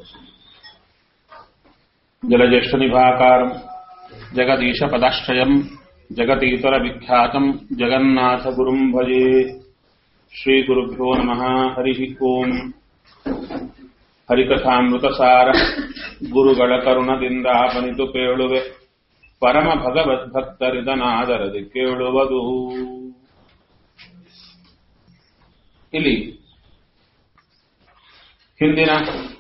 जलज्येष्ठनिभाकारम् जगदीशपदाश्रयम् जगतीतरविख्यातम् जगन्नाथगुरुम् भजे श्रीगुरुभ्यो नमः हरिः ओम् ಹರಿಕಥಾಮೃತಸಾರ ಗುರುಗಳ ಕರುಣದಿಂದ ಆಪನಿತು ಕೇಳುವೆ ಪರಮ ಭಗವದ್ಭಕ್ತರಿದನಾದರದಿ ಕೇಳುವುದು ಇಲ್ಲಿ ಹಿಂದಿನ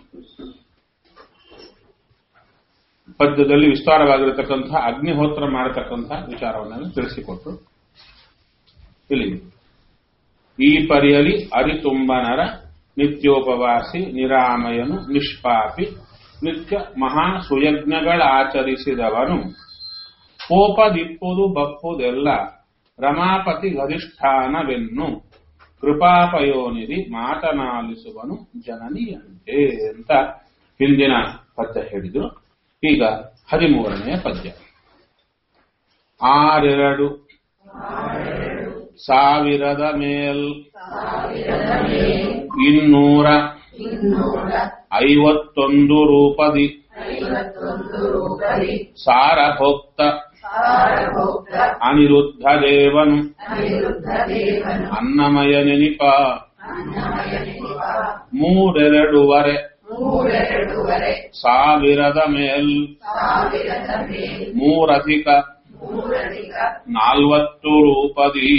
ಪದ್ಯದಲ್ಲಿ ವಿಸ್ತಾರವಾಗಿರತಕ್ಕಂಥ ಅಗ್ನಿಹೋತ್ರ ಮಾಡತಕ್ಕಂಥ ವಿಚಾರವನ್ನು ತಿಳಿಸಿಕೊಟ್ರು ಇಲ್ಲಿ ಈ ಪರಿಯಲಿ ಅರಿತುಂಬನರ ನಿತ್ಯೋಪವಾಸಿ ನಿರಾಮಯನು ನಿಷ್ಪಾಪಿ ನಿತ್ಯ ಮಹಾ ಸುಯಜ್ಞಗಳಾಚರಿಸಿದವನು ಕೋಪದಿಪ್ಪುದು ಬಪ್ಪುದೆಲ್ಲ ರಮಾಪತಿ ಗರಿಷ್ಠಾನವೆನ್ನು ಕೃಪಾಪಯೋನಿಧಿ ಮಾತನಾಲಿಸುವನು ಜನನಿಯಂತೆ ಅಂತ ಹಿಂದಿನ ಪದ್ಯ ಹೇಳಿದ್ರು ಈಗ ಹದಿಮೂರನೆಯ ಪದ್ಯ ಆರೆರಡು ಸಾವಿರದ ಮೇಲ್ ಇನ್ನೂರ ಐವತ್ತೊಂದು ರೂಪದಿ ಸಾರಭೋಕ್ತ ಅನಿರುದ್ಧ ದೇವನು ಅನ್ನಮಯ ನೆನಿಪ ಮೂರೆರಡುವರೆ ಸಾವಿರದ ಮೇಲ್ ಮೂರಧಿಕ ನಾಲ್ವತ್ತು ರೂಪದಿ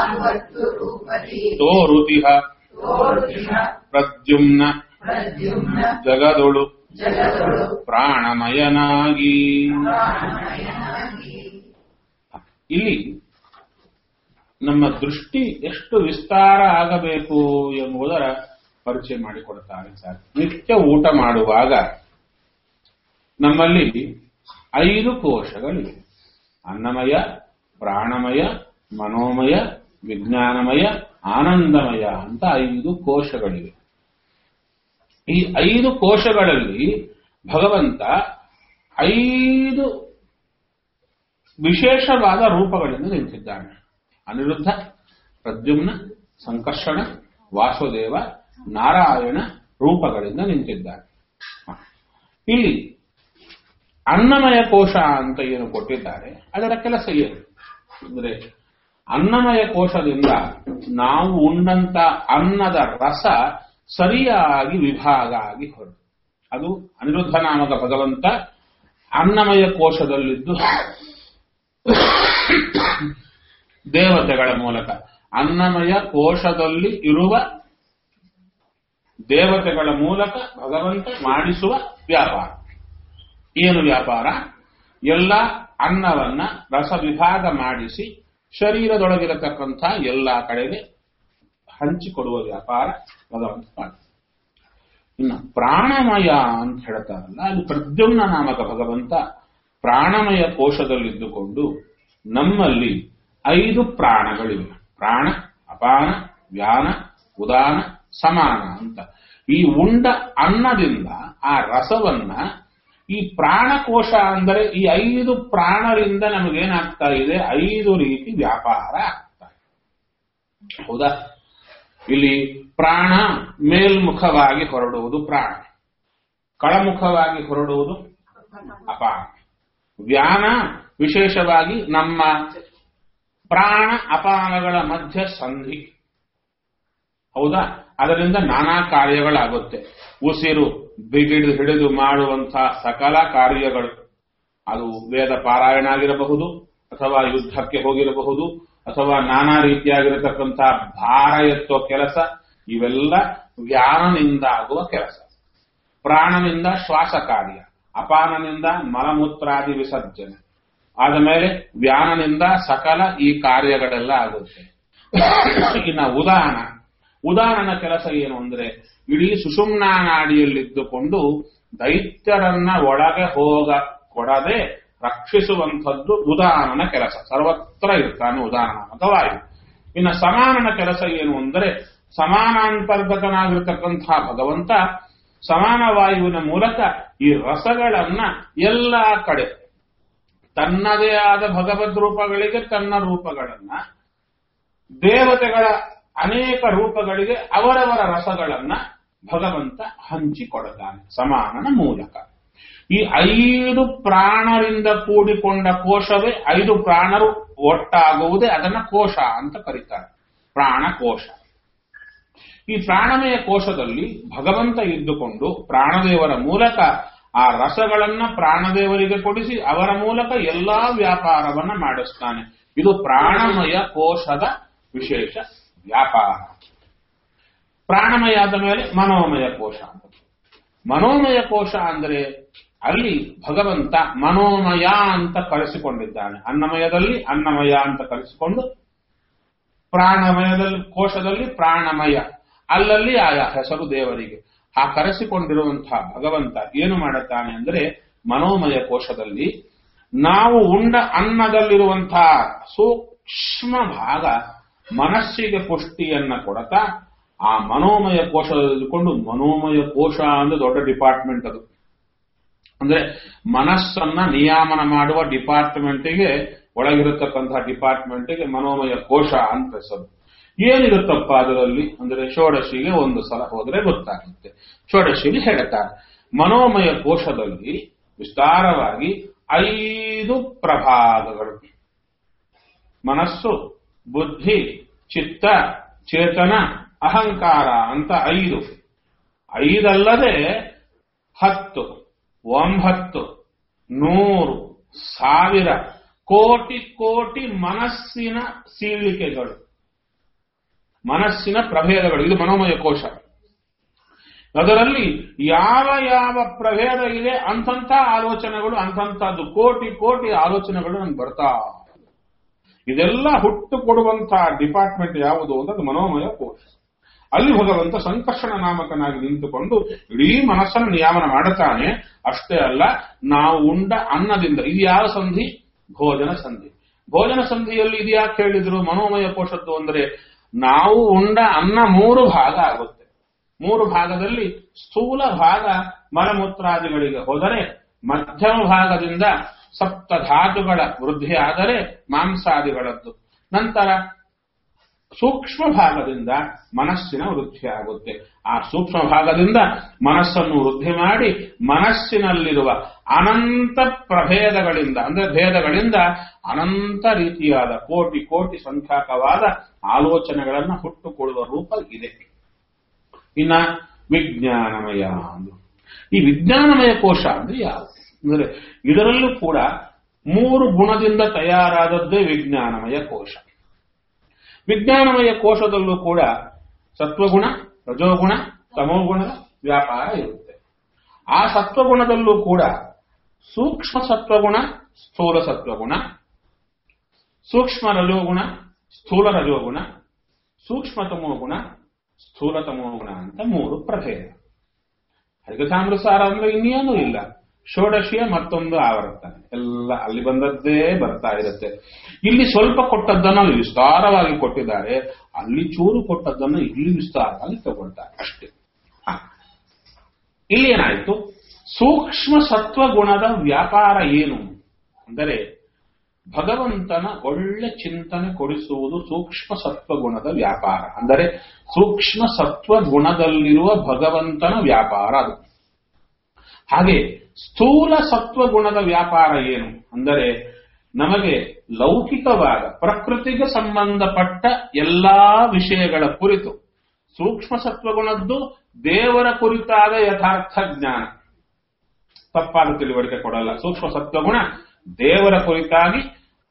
ತೋರುತಿಹ ಪ್ರದ್ಯುಮ್ನ ಜಗದೊಳು ಪ್ರಾಣಮಯನಾಗಿ ಇಲ್ಲಿ ನಮ್ಮ ದೃಷ್ಟಿ ಎಷ್ಟು ವಿಸ್ತಾರ ಆಗಬೇಕು ಎಂಬುದರ ಪರಿಚಯ ಮಾಡಿಕೊಡ್ತಾರೆ ಸರ್ ನಿತ್ಯ ಊಟ ಮಾಡುವಾಗ ನಮ್ಮಲ್ಲಿ ಐದು ಕೋಶಗಳಿವೆ ಅನ್ನಮಯ ಪ್ರಾಣಮಯ ಮನೋಮಯ ವಿಜ್ಞಾನಮಯ ಆನಂದಮಯ ಅಂತ ಐದು ಕೋಶಗಳಿವೆ ಈ ಐದು ಕೋಶಗಳಲ್ಲಿ ಭಗವಂತ ಐದು ವಿಶೇಷವಾದ ರೂಪಗಳಿಂದ ನಿಂತಿದ್ದಾನೆ ಅನಿರುದ್ಧ ಪ್ರದ್ಯುಮ್ನ ಸಂಕರ್ಷಣ ವಾಸುದೇವ ನಾರಾಯಣ ರೂಪಗಳಿಂದ ನಿಂತಿದ್ದಾನೆ ಇಲ್ಲಿ ಅನ್ನಮಯ ಕೋಶ ಅಂತ ಏನು ಕೊಟ್ಟಿದ್ದಾರೆ ಅದರ ಕೆಲಸ ಏನು ಅಂದ್ರೆ ಅನ್ನಮಯ ಕೋಶದಿಂದ ನಾವು ಉಂಡಂತ ಅನ್ನದ ರಸ ಸರಿಯಾಗಿ ವಿಭಾಗ ಆಗಿ ಹೊರಟು ಅದು ಅನಿರುದ್ಧ ನಾಮಕ ಭಗವಂತ ಅನ್ನಮಯ ಕೋಶದಲ್ಲಿದ್ದು ದೇವತೆಗಳ ಮೂಲಕ ಅನ್ನಮಯ ಕೋಶದಲ್ಲಿ ಇರುವ ದೇವತೆಗಳ ಮೂಲಕ ಭಗವಂತ ಮಾಡಿಸುವ ವ್ಯಾಪಾರ ಏನು ವ್ಯಾಪಾರ ಎಲ್ಲ ಅನ್ನವನ್ನ ರಸ ವಿಭಾಗ ಮಾಡಿಸಿ ಶರೀರದೊಳಗಿರತಕ್ಕಂಥ ಎಲ್ಲ ಕಡೆಗೆ ಹಂಚಿಕೊಡುವ ವ್ಯಾಪಾರ ಭಗವಂತ ಮಾಡಿ ಇನ್ನು ಪ್ರಾಣಮಯ ಅಂತ ಹೇಳ್ತಾರಲ್ಲ ಅಲ್ಲಿ ಪ್ರದ್ಯುಮ್ನ ನಾಮಕ ಭಗವಂತ ಪ್ರಾಣಮಯ ಕೋಶದಲ್ಲಿದ್ದುಕೊಂಡು ನಮ್ಮಲ್ಲಿ ಐದು ಪ್ರಾಣಗಳಿವೆ ಪ್ರಾಣ ಅಪಾನ ವ್ಯಾನ ಉದಾನ ಸಮಾನ ಅಂತ ಈ ಉಂಡ ಅನ್ನದಿಂದ ಆ ರಸವನ್ನ ಈ ಪ್ರಾಣಕೋಶ ಅಂದರೆ ಈ ಐದು ಪ್ರಾಣರಿಂದ ನಮಗೇನಾಗ್ತಾ ಇದೆ ಐದು ರೀತಿ ವ್ಯಾಪಾರ ಆಗ್ತಾ ಇದೆ ಹೌದಾ ಇಲ್ಲಿ ಪ್ರಾಣ ಮೇಲ್ಮುಖವಾಗಿ ಹೊರಡುವುದು ಪ್ರಾಣ ಕಳಮುಖವಾಗಿ ಹೊರಡುವುದು ಅಪಾನ ವ್ಯಾನ ವಿಶೇಷವಾಗಿ ನಮ್ಮ ಪ್ರಾಣ ಅಪಾನಗಳ ಮಧ್ಯ ಸಂಧಿ ಹೌದಾ ಅದರಿಂದ ನಾನಾ ಕಾರ್ಯಗಳಾಗುತ್ತೆ ಉಸಿರು ಬಿಗಿಡು ಹಿಡಿದು ಮಾಡುವಂತಹ ಸಕಲ ಕಾರ್ಯಗಳು ಅದು ವೇದ ಪಾರಾಯಣ ಆಗಿರಬಹುದು ಅಥವಾ ಯುದ್ಧಕ್ಕೆ ಹೋಗಿರಬಹುದು ಅಥವಾ ನಾನಾ ರೀತಿಯಾಗಿರತಕ್ಕಂತಹ ಭಾರ ಎತ್ತುವ ಕೆಲಸ ಇವೆಲ್ಲ ವ್ಯಾನನಿಂದ ಆಗುವ ಕೆಲಸ ಪ್ರಾಣನಿಂದ ಶ್ವಾಸ ಕಾರ್ಯ ಅಪಾನನಿಂದ ಮಲಮೂತ್ರಾದಿ ವಿಸರ್ಜನೆ ಆದ ಮೇಲೆ ವ್ಯಾನನಿಂದ ಸಕಲ ಈ ಕಾರ್ಯಗಳೆಲ್ಲ ಆಗುತ್ತೆ ಇನ್ನು ಉದಾಹರಣ ಉದಾಹರಣ ಕೆಲಸ ಏನು ಅಂದ್ರೆ ಇಡೀ ಸುಷುಮ್ನಾ ನಾಡಿಯಲ್ಲಿದ್ದುಕೊಂಡು ದೈತ್ಯರನ್ನ ಒಳಗೆ ಹೋಗ ಕೊಡದೆ ರಕ್ಷಿಸುವಂಥದ್ದು ಉದಾಹರಣನ ಕೆಲಸ ಸರ್ವತ್ರ ಇರ್ತಾನೆ ಉದಾಹರಣ ವಾಯು ಇನ್ನು ಸಮಾನನ ಕೆಲಸ ಏನು ಅಂದರೆ ಸಮಾನಾಂತರ್ಗತನಾಗಿರ್ತಕ್ಕಂಥ ಭಗವಂತ ಸಮಾನ ವಾಯುವಿನ ಮೂಲಕ ಈ ರಸಗಳನ್ನ ಎಲ್ಲ ಕಡೆ ತನ್ನದೇ ಆದ ಭಗವದ್ ರೂಪಗಳಿಗೆ ತನ್ನ ರೂಪಗಳನ್ನ ದೇವತೆಗಳ ಅನೇಕ ರೂಪಗಳಿಗೆ ಅವರವರ ರಸಗಳನ್ನ ಭಗವಂತ ಹಂಚಿಕೊಡುತ್ತಾನೆ ಸಮಾನನ ಮೂಲಕ ಈ ಐದು ಪ್ರಾಣರಿಂದ ಕೂಡಿಕೊಂಡ ಕೋಶವೇ ಐದು ಪ್ರಾಣರು ಒಟ್ಟಾಗುವುದೇ ಅದನ್ನ ಕೋಶ ಅಂತ ಕರೀತಾರೆ ಪ್ರಾಣಕೋಶ ಈ ಪ್ರಾಣಮಯ ಕೋಶದಲ್ಲಿ ಭಗವಂತ ಇದ್ದುಕೊಂಡು ಪ್ರಾಣದೇವರ ಮೂಲಕ ಆ ರಸಗಳನ್ನ ಪ್ರಾಣದೇವರಿಗೆ ಕೊಡಿಸಿ ಅವರ ಮೂಲಕ ಎಲ್ಲಾ ವ್ಯಾಪಾರವನ್ನ ಮಾಡಿಸ್ತಾನೆ ಇದು ಪ್ರಾಣಮಯ ಕೋಶದ ವಿಶೇಷ ವ್ಯಾಪಾರ ಪ್ರಾಣಮಯ ಆದ ಮೇಲೆ ಮನೋಮಯ ಕೋಶ ಅಂತ ಮನೋಮಯ ಕೋಶ ಅಂದ್ರೆ ಅಲ್ಲಿ ಭಗವಂತ ಮನೋಮಯ ಅಂತ ಕರೆಸಿಕೊಂಡಿದ್ದಾನೆ ಅನ್ನಮಯದಲ್ಲಿ ಅನ್ನಮಯ ಅಂತ ಕರೆಸಿಕೊಂಡು ಪ್ರಾಣಮಯದಲ್ಲಿ ಕೋಶದಲ್ಲಿ ಪ್ರಾಣಮಯ ಅಲ್ಲಲ್ಲಿ ಆಯಾ ಹೆಸರು ದೇವರಿಗೆ ಆ ಕರೆಸಿಕೊಂಡಿರುವಂತಹ ಭಗವಂತ ಏನು ಮಾಡುತ್ತಾನೆ ಅಂದ್ರೆ ಮನೋಮಯ ಕೋಶದಲ್ಲಿ ನಾವು ಉಂಡ ಅನ್ನದಲ್ಲಿರುವಂತಹ ಸೂಕ್ಷ್ಮ ಭಾಗ ಮನಸ್ಸಿಗೆ ಪುಷ್ಟಿಯನ್ನ ಕೊಡತಾ ಆ ಮನೋಮಯ ಕೋಶದಲ್ಲಿಕೊಂಡು ಮನೋಮಯ ಕೋಶ ಅಂದ್ರೆ ದೊಡ್ಡ ಡಿಪಾರ್ಟ್ಮೆಂಟ್ ಅದು ಅಂದ್ರೆ ಮನಸ್ಸನ್ನ ನಿಯಾಮನ ಮಾಡುವ ಡಿಪಾರ್ಟ್ಮೆಂಟಿಗೆ ಒಳಗಿರತಕ್ಕಂತಹ ಡಿಪಾರ್ಟ್ಮೆಂಟಿಗೆ ಮನೋಮಯ ಕೋಶ ಅಂತ ಹೆಸರು ಏನಿರುತ್ತಪ್ಪ ಅದರಲ್ಲಿ ಅಂದ್ರೆ ಷೋಡಶಿಗೆ ಒಂದು ಸಲ ಹೋದ್ರೆ ಗೊತ್ತಾಗುತ್ತೆ ಷೋಡಶಿಗೆ ಹೇಳ್ತಾರೆ ಮನೋಮಯ ಕೋಶದಲ್ಲಿ ವಿಸ್ತಾರವಾಗಿ ಐದು ಪ್ರಭಾಗಗಳು ಮನಸ್ಸು ಬುದ್ಧಿ ಚಿತ್ತ ಚೇತನ ಅಹಂಕಾರ ಅಂತ ಐದು ಐದಲ್ಲದೆ ಹತ್ತು ಒಂಬತ್ತು ನೂರು ಸಾವಿರ ಕೋಟಿ ಕೋಟಿ ಮನಸ್ಸಿನ ಸೀಳಿಕೆಗಳು ಮನಸ್ಸಿನ ಪ್ರಭೇದಗಳು ಇದು ಮನೋಮಯ ಕೋಶ ಅದರಲ್ಲಿ ಯಾವ ಯಾವ ಪ್ರಭೇದ ಇದೆ ಅಂತಂತ ಆಲೋಚನೆಗಳು ಅಂತಂತದ್ದು ಕೋಟಿ ಕೋಟಿ ಆಲೋಚನೆಗಳು ನಮ್ಗೆ ಬರ್ತಾ ಇದೆಲ್ಲ ಹುಟ್ಟು ಕೊಡುವಂತಹ ಡಿಪಾರ್ಟ್ಮೆಂಟ್ ಯಾವುದು ಅಂದ್ರೆ ಮನೋಮಯ ಕೋಶ ಅಲ್ಲಿ ಭಗವಂತ ಸಂಕರ್ಷಣ ನಾಮಕನಾಗಿ ನಿಂತುಕೊಂಡು ಇಡೀ ಮನಸ್ಸನ್ನು ನಿಯಾಮನ ಮಾಡುತ್ತಾನೆ ಅಷ್ಟೇ ಅಲ್ಲ ನಾವು ಉಂಡ ಅನ್ನದಿಂದ ಇದು ಯಾವ ಸಂಧಿ ಭೋಜನ ಸಂಧಿ ಭೋಜನ ಸಂಧಿಯಲ್ಲಿ ಇದು ಯಾಕೆ ಹೇಳಿದ್ರು ಮನೋಮಯ ಕೋಶದ್ದು ಅಂದ್ರೆ ನಾವು ಉಂಡ ಅನ್ನ ಮೂರು ಭಾಗ ಆಗುತ್ತೆ ಮೂರು ಭಾಗದಲ್ಲಿ ಸ್ಥೂಲ ಭಾಗ ಮಲಮೂತ್ರಾದಿಗಳಿಗೆ ಹೋದರೆ ಮಧ್ಯಮ ಭಾಗದಿಂದ ಸಪ್ತ ಧಾತುಗಳ ವೃದ್ಧಿ ಆದರೆ ಮಾಂಸಾದಿಗಳದ್ದು ನಂತರ ಸೂಕ್ಷ್ಮ ಭಾಗದಿಂದ ಮನಸ್ಸಿನ ವೃದ್ಧಿ ಆಗುತ್ತೆ ಆ ಸೂಕ್ಷ್ಮ ಭಾಗದಿಂದ ಮನಸ್ಸನ್ನು ವೃದ್ಧಿ ಮಾಡಿ ಮನಸ್ಸಿನಲ್ಲಿರುವ ಅನಂತ ಪ್ರಭೇದಗಳಿಂದ ಅಂದ್ರೆ ಭೇದಗಳಿಂದ ಅನಂತ ರೀತಿಯಾದ ಕೋಟಿ ಕೋಟಿ ಸಂಖ್ಯಾಕವಾದ ಆಲೋಚನೆಗಳನ್ನು ಹುಟ್ಟುಕೊಳ್ಳುವ ರೂಪ ಇದೆ ಇನ್ನ ವಿಜ್ಞಾನಮಯ ಅಂದ್ರು ಈ ವಿಜ್ಞಾನಮಯ ಕೋಶ ಅಂದ್ರೆ ಯಾವುದು ಅಂದ್ರೆ ಇದರಲ್ಲೂ ಕೂಡ ಮೂರು ಗುಣದಿಂದ ತಯಾರಾದದ್ದೇ ವಿಜ್ಞಾನಮಯ ಕೋಶ ವಿಜ್ಞಾನಮಯ ಕೋಶದಲ್ಲೂ ಕೂಡ ಸತ್ವಗುಣ ರಜೋಗುಣ ತಮೋಗುಣದ ವ್ಯಾಪಾರ ಇರುತ್ತೆ ಆ ಸತ್ವಗುಣದಲ್ಲೂ ಕೂಡ ಸೂಕ್ಷ್ಮ ಸತ್ವಗುಣ ಸ್ಥೂಲ ಸತ್ವಗುಣ ಸೂಕ್ಷ್ಮ ರಜೋಗುಣ ಸ್ಥೂಲ ರಜೋಗುಣ ಸೂಕ್ಷ್ಮ ತಮೋಗುಣ ಸ್ಥೂಲ ತಮೋಗುಣ ಅಂತ ಮೂರು ಪ್ರಭೇದ ಹರಿಕಥಾಮೃತಸಾರ ಅಂದ್ರೆ ಇನ್ನೇನೂ ಇಲ್ಲ ಷೋಡಶಿಯ ಮತ್ತೊಂದು ಆವರ್ತನೆ ಎಲ್ಲ ಅಲ್ಲಿ ಬಂದದ್ದೇ ಬರ್ತಾ ಇರುತ್ತೆ ಇಲ್ಲಿ ಸ್ವಲ್ಪ ಕೊಟ್ಟದ್ದನ್ನು ಅಲ್ಲಿ ವಿಸ್ತಾರವಾಗಿ ಕೊಟ್ಟಿದ್ದಾರೆ ಅಲ್ಲಿ ಚೂರು ಕೊಟ್ಟದ್ದನ್ನು ಇಲ್ಲಿ ವಿಸ್ತಾರವಾಗಿ ತಗೊಳ್ತಾರೆ ಅಷ್ಟೇ ಹ. ಇಲ್ಲಿ ಏನಾಯಿತು ಸೂಕ್ಷ್ಮ ಸತ್ವ ಗುಣದ ವ್ಯಾಪಾರ ಏನು ಅಂದರೆ ಭಗವಂತನ ಒಳ್ಳೆ ಚಿಂತನೆ ಕೊಡಿಸುವುದು ಸೂಕ್ಷ್ಮ ಸತ್ವ ಗುಣದ ವ್ಯಾಪಾರ ಅಂದರೆ ಸೂಕ್ಷ್ಮ ಸತ್ವ ಗುಣದಲ್ಲಿರುವ ಭಗವಂತನ ವ್ಯಾಪಾರ ಅದು ಹಾಗೆ ಸ್ಥೂಲ ಸತ್ವ ಗುಣದ ವ್ಯಾಪಾರ ಏನು ಅಂದರೆ ನಮಗೆ ಲೌಕಿಕವಾದ ಪ್ರಕೃತಿಗೆ ಸಂಬಂಧಪಟ್ಟ ಎಲ್ಲಾ ವಿಷಯಗಳ ಕುರಿತು ಸೂಕ್ಷ್ಮ ಸತ್ವಗುಣದ್ದು ದೇವರ ಕುರಿತಾದ ಯಥಾರ್ಥ ಜ್ಞಾನ ತಪ್ಪಾದ ತಿಳುವಳಿಕೆ ಕೊಡಲ್ಲ ಸೂಕ್ಷ್ಮ ಸತ್ವಗುಣ ದೇವರ ಕುರಿತಾಗಿ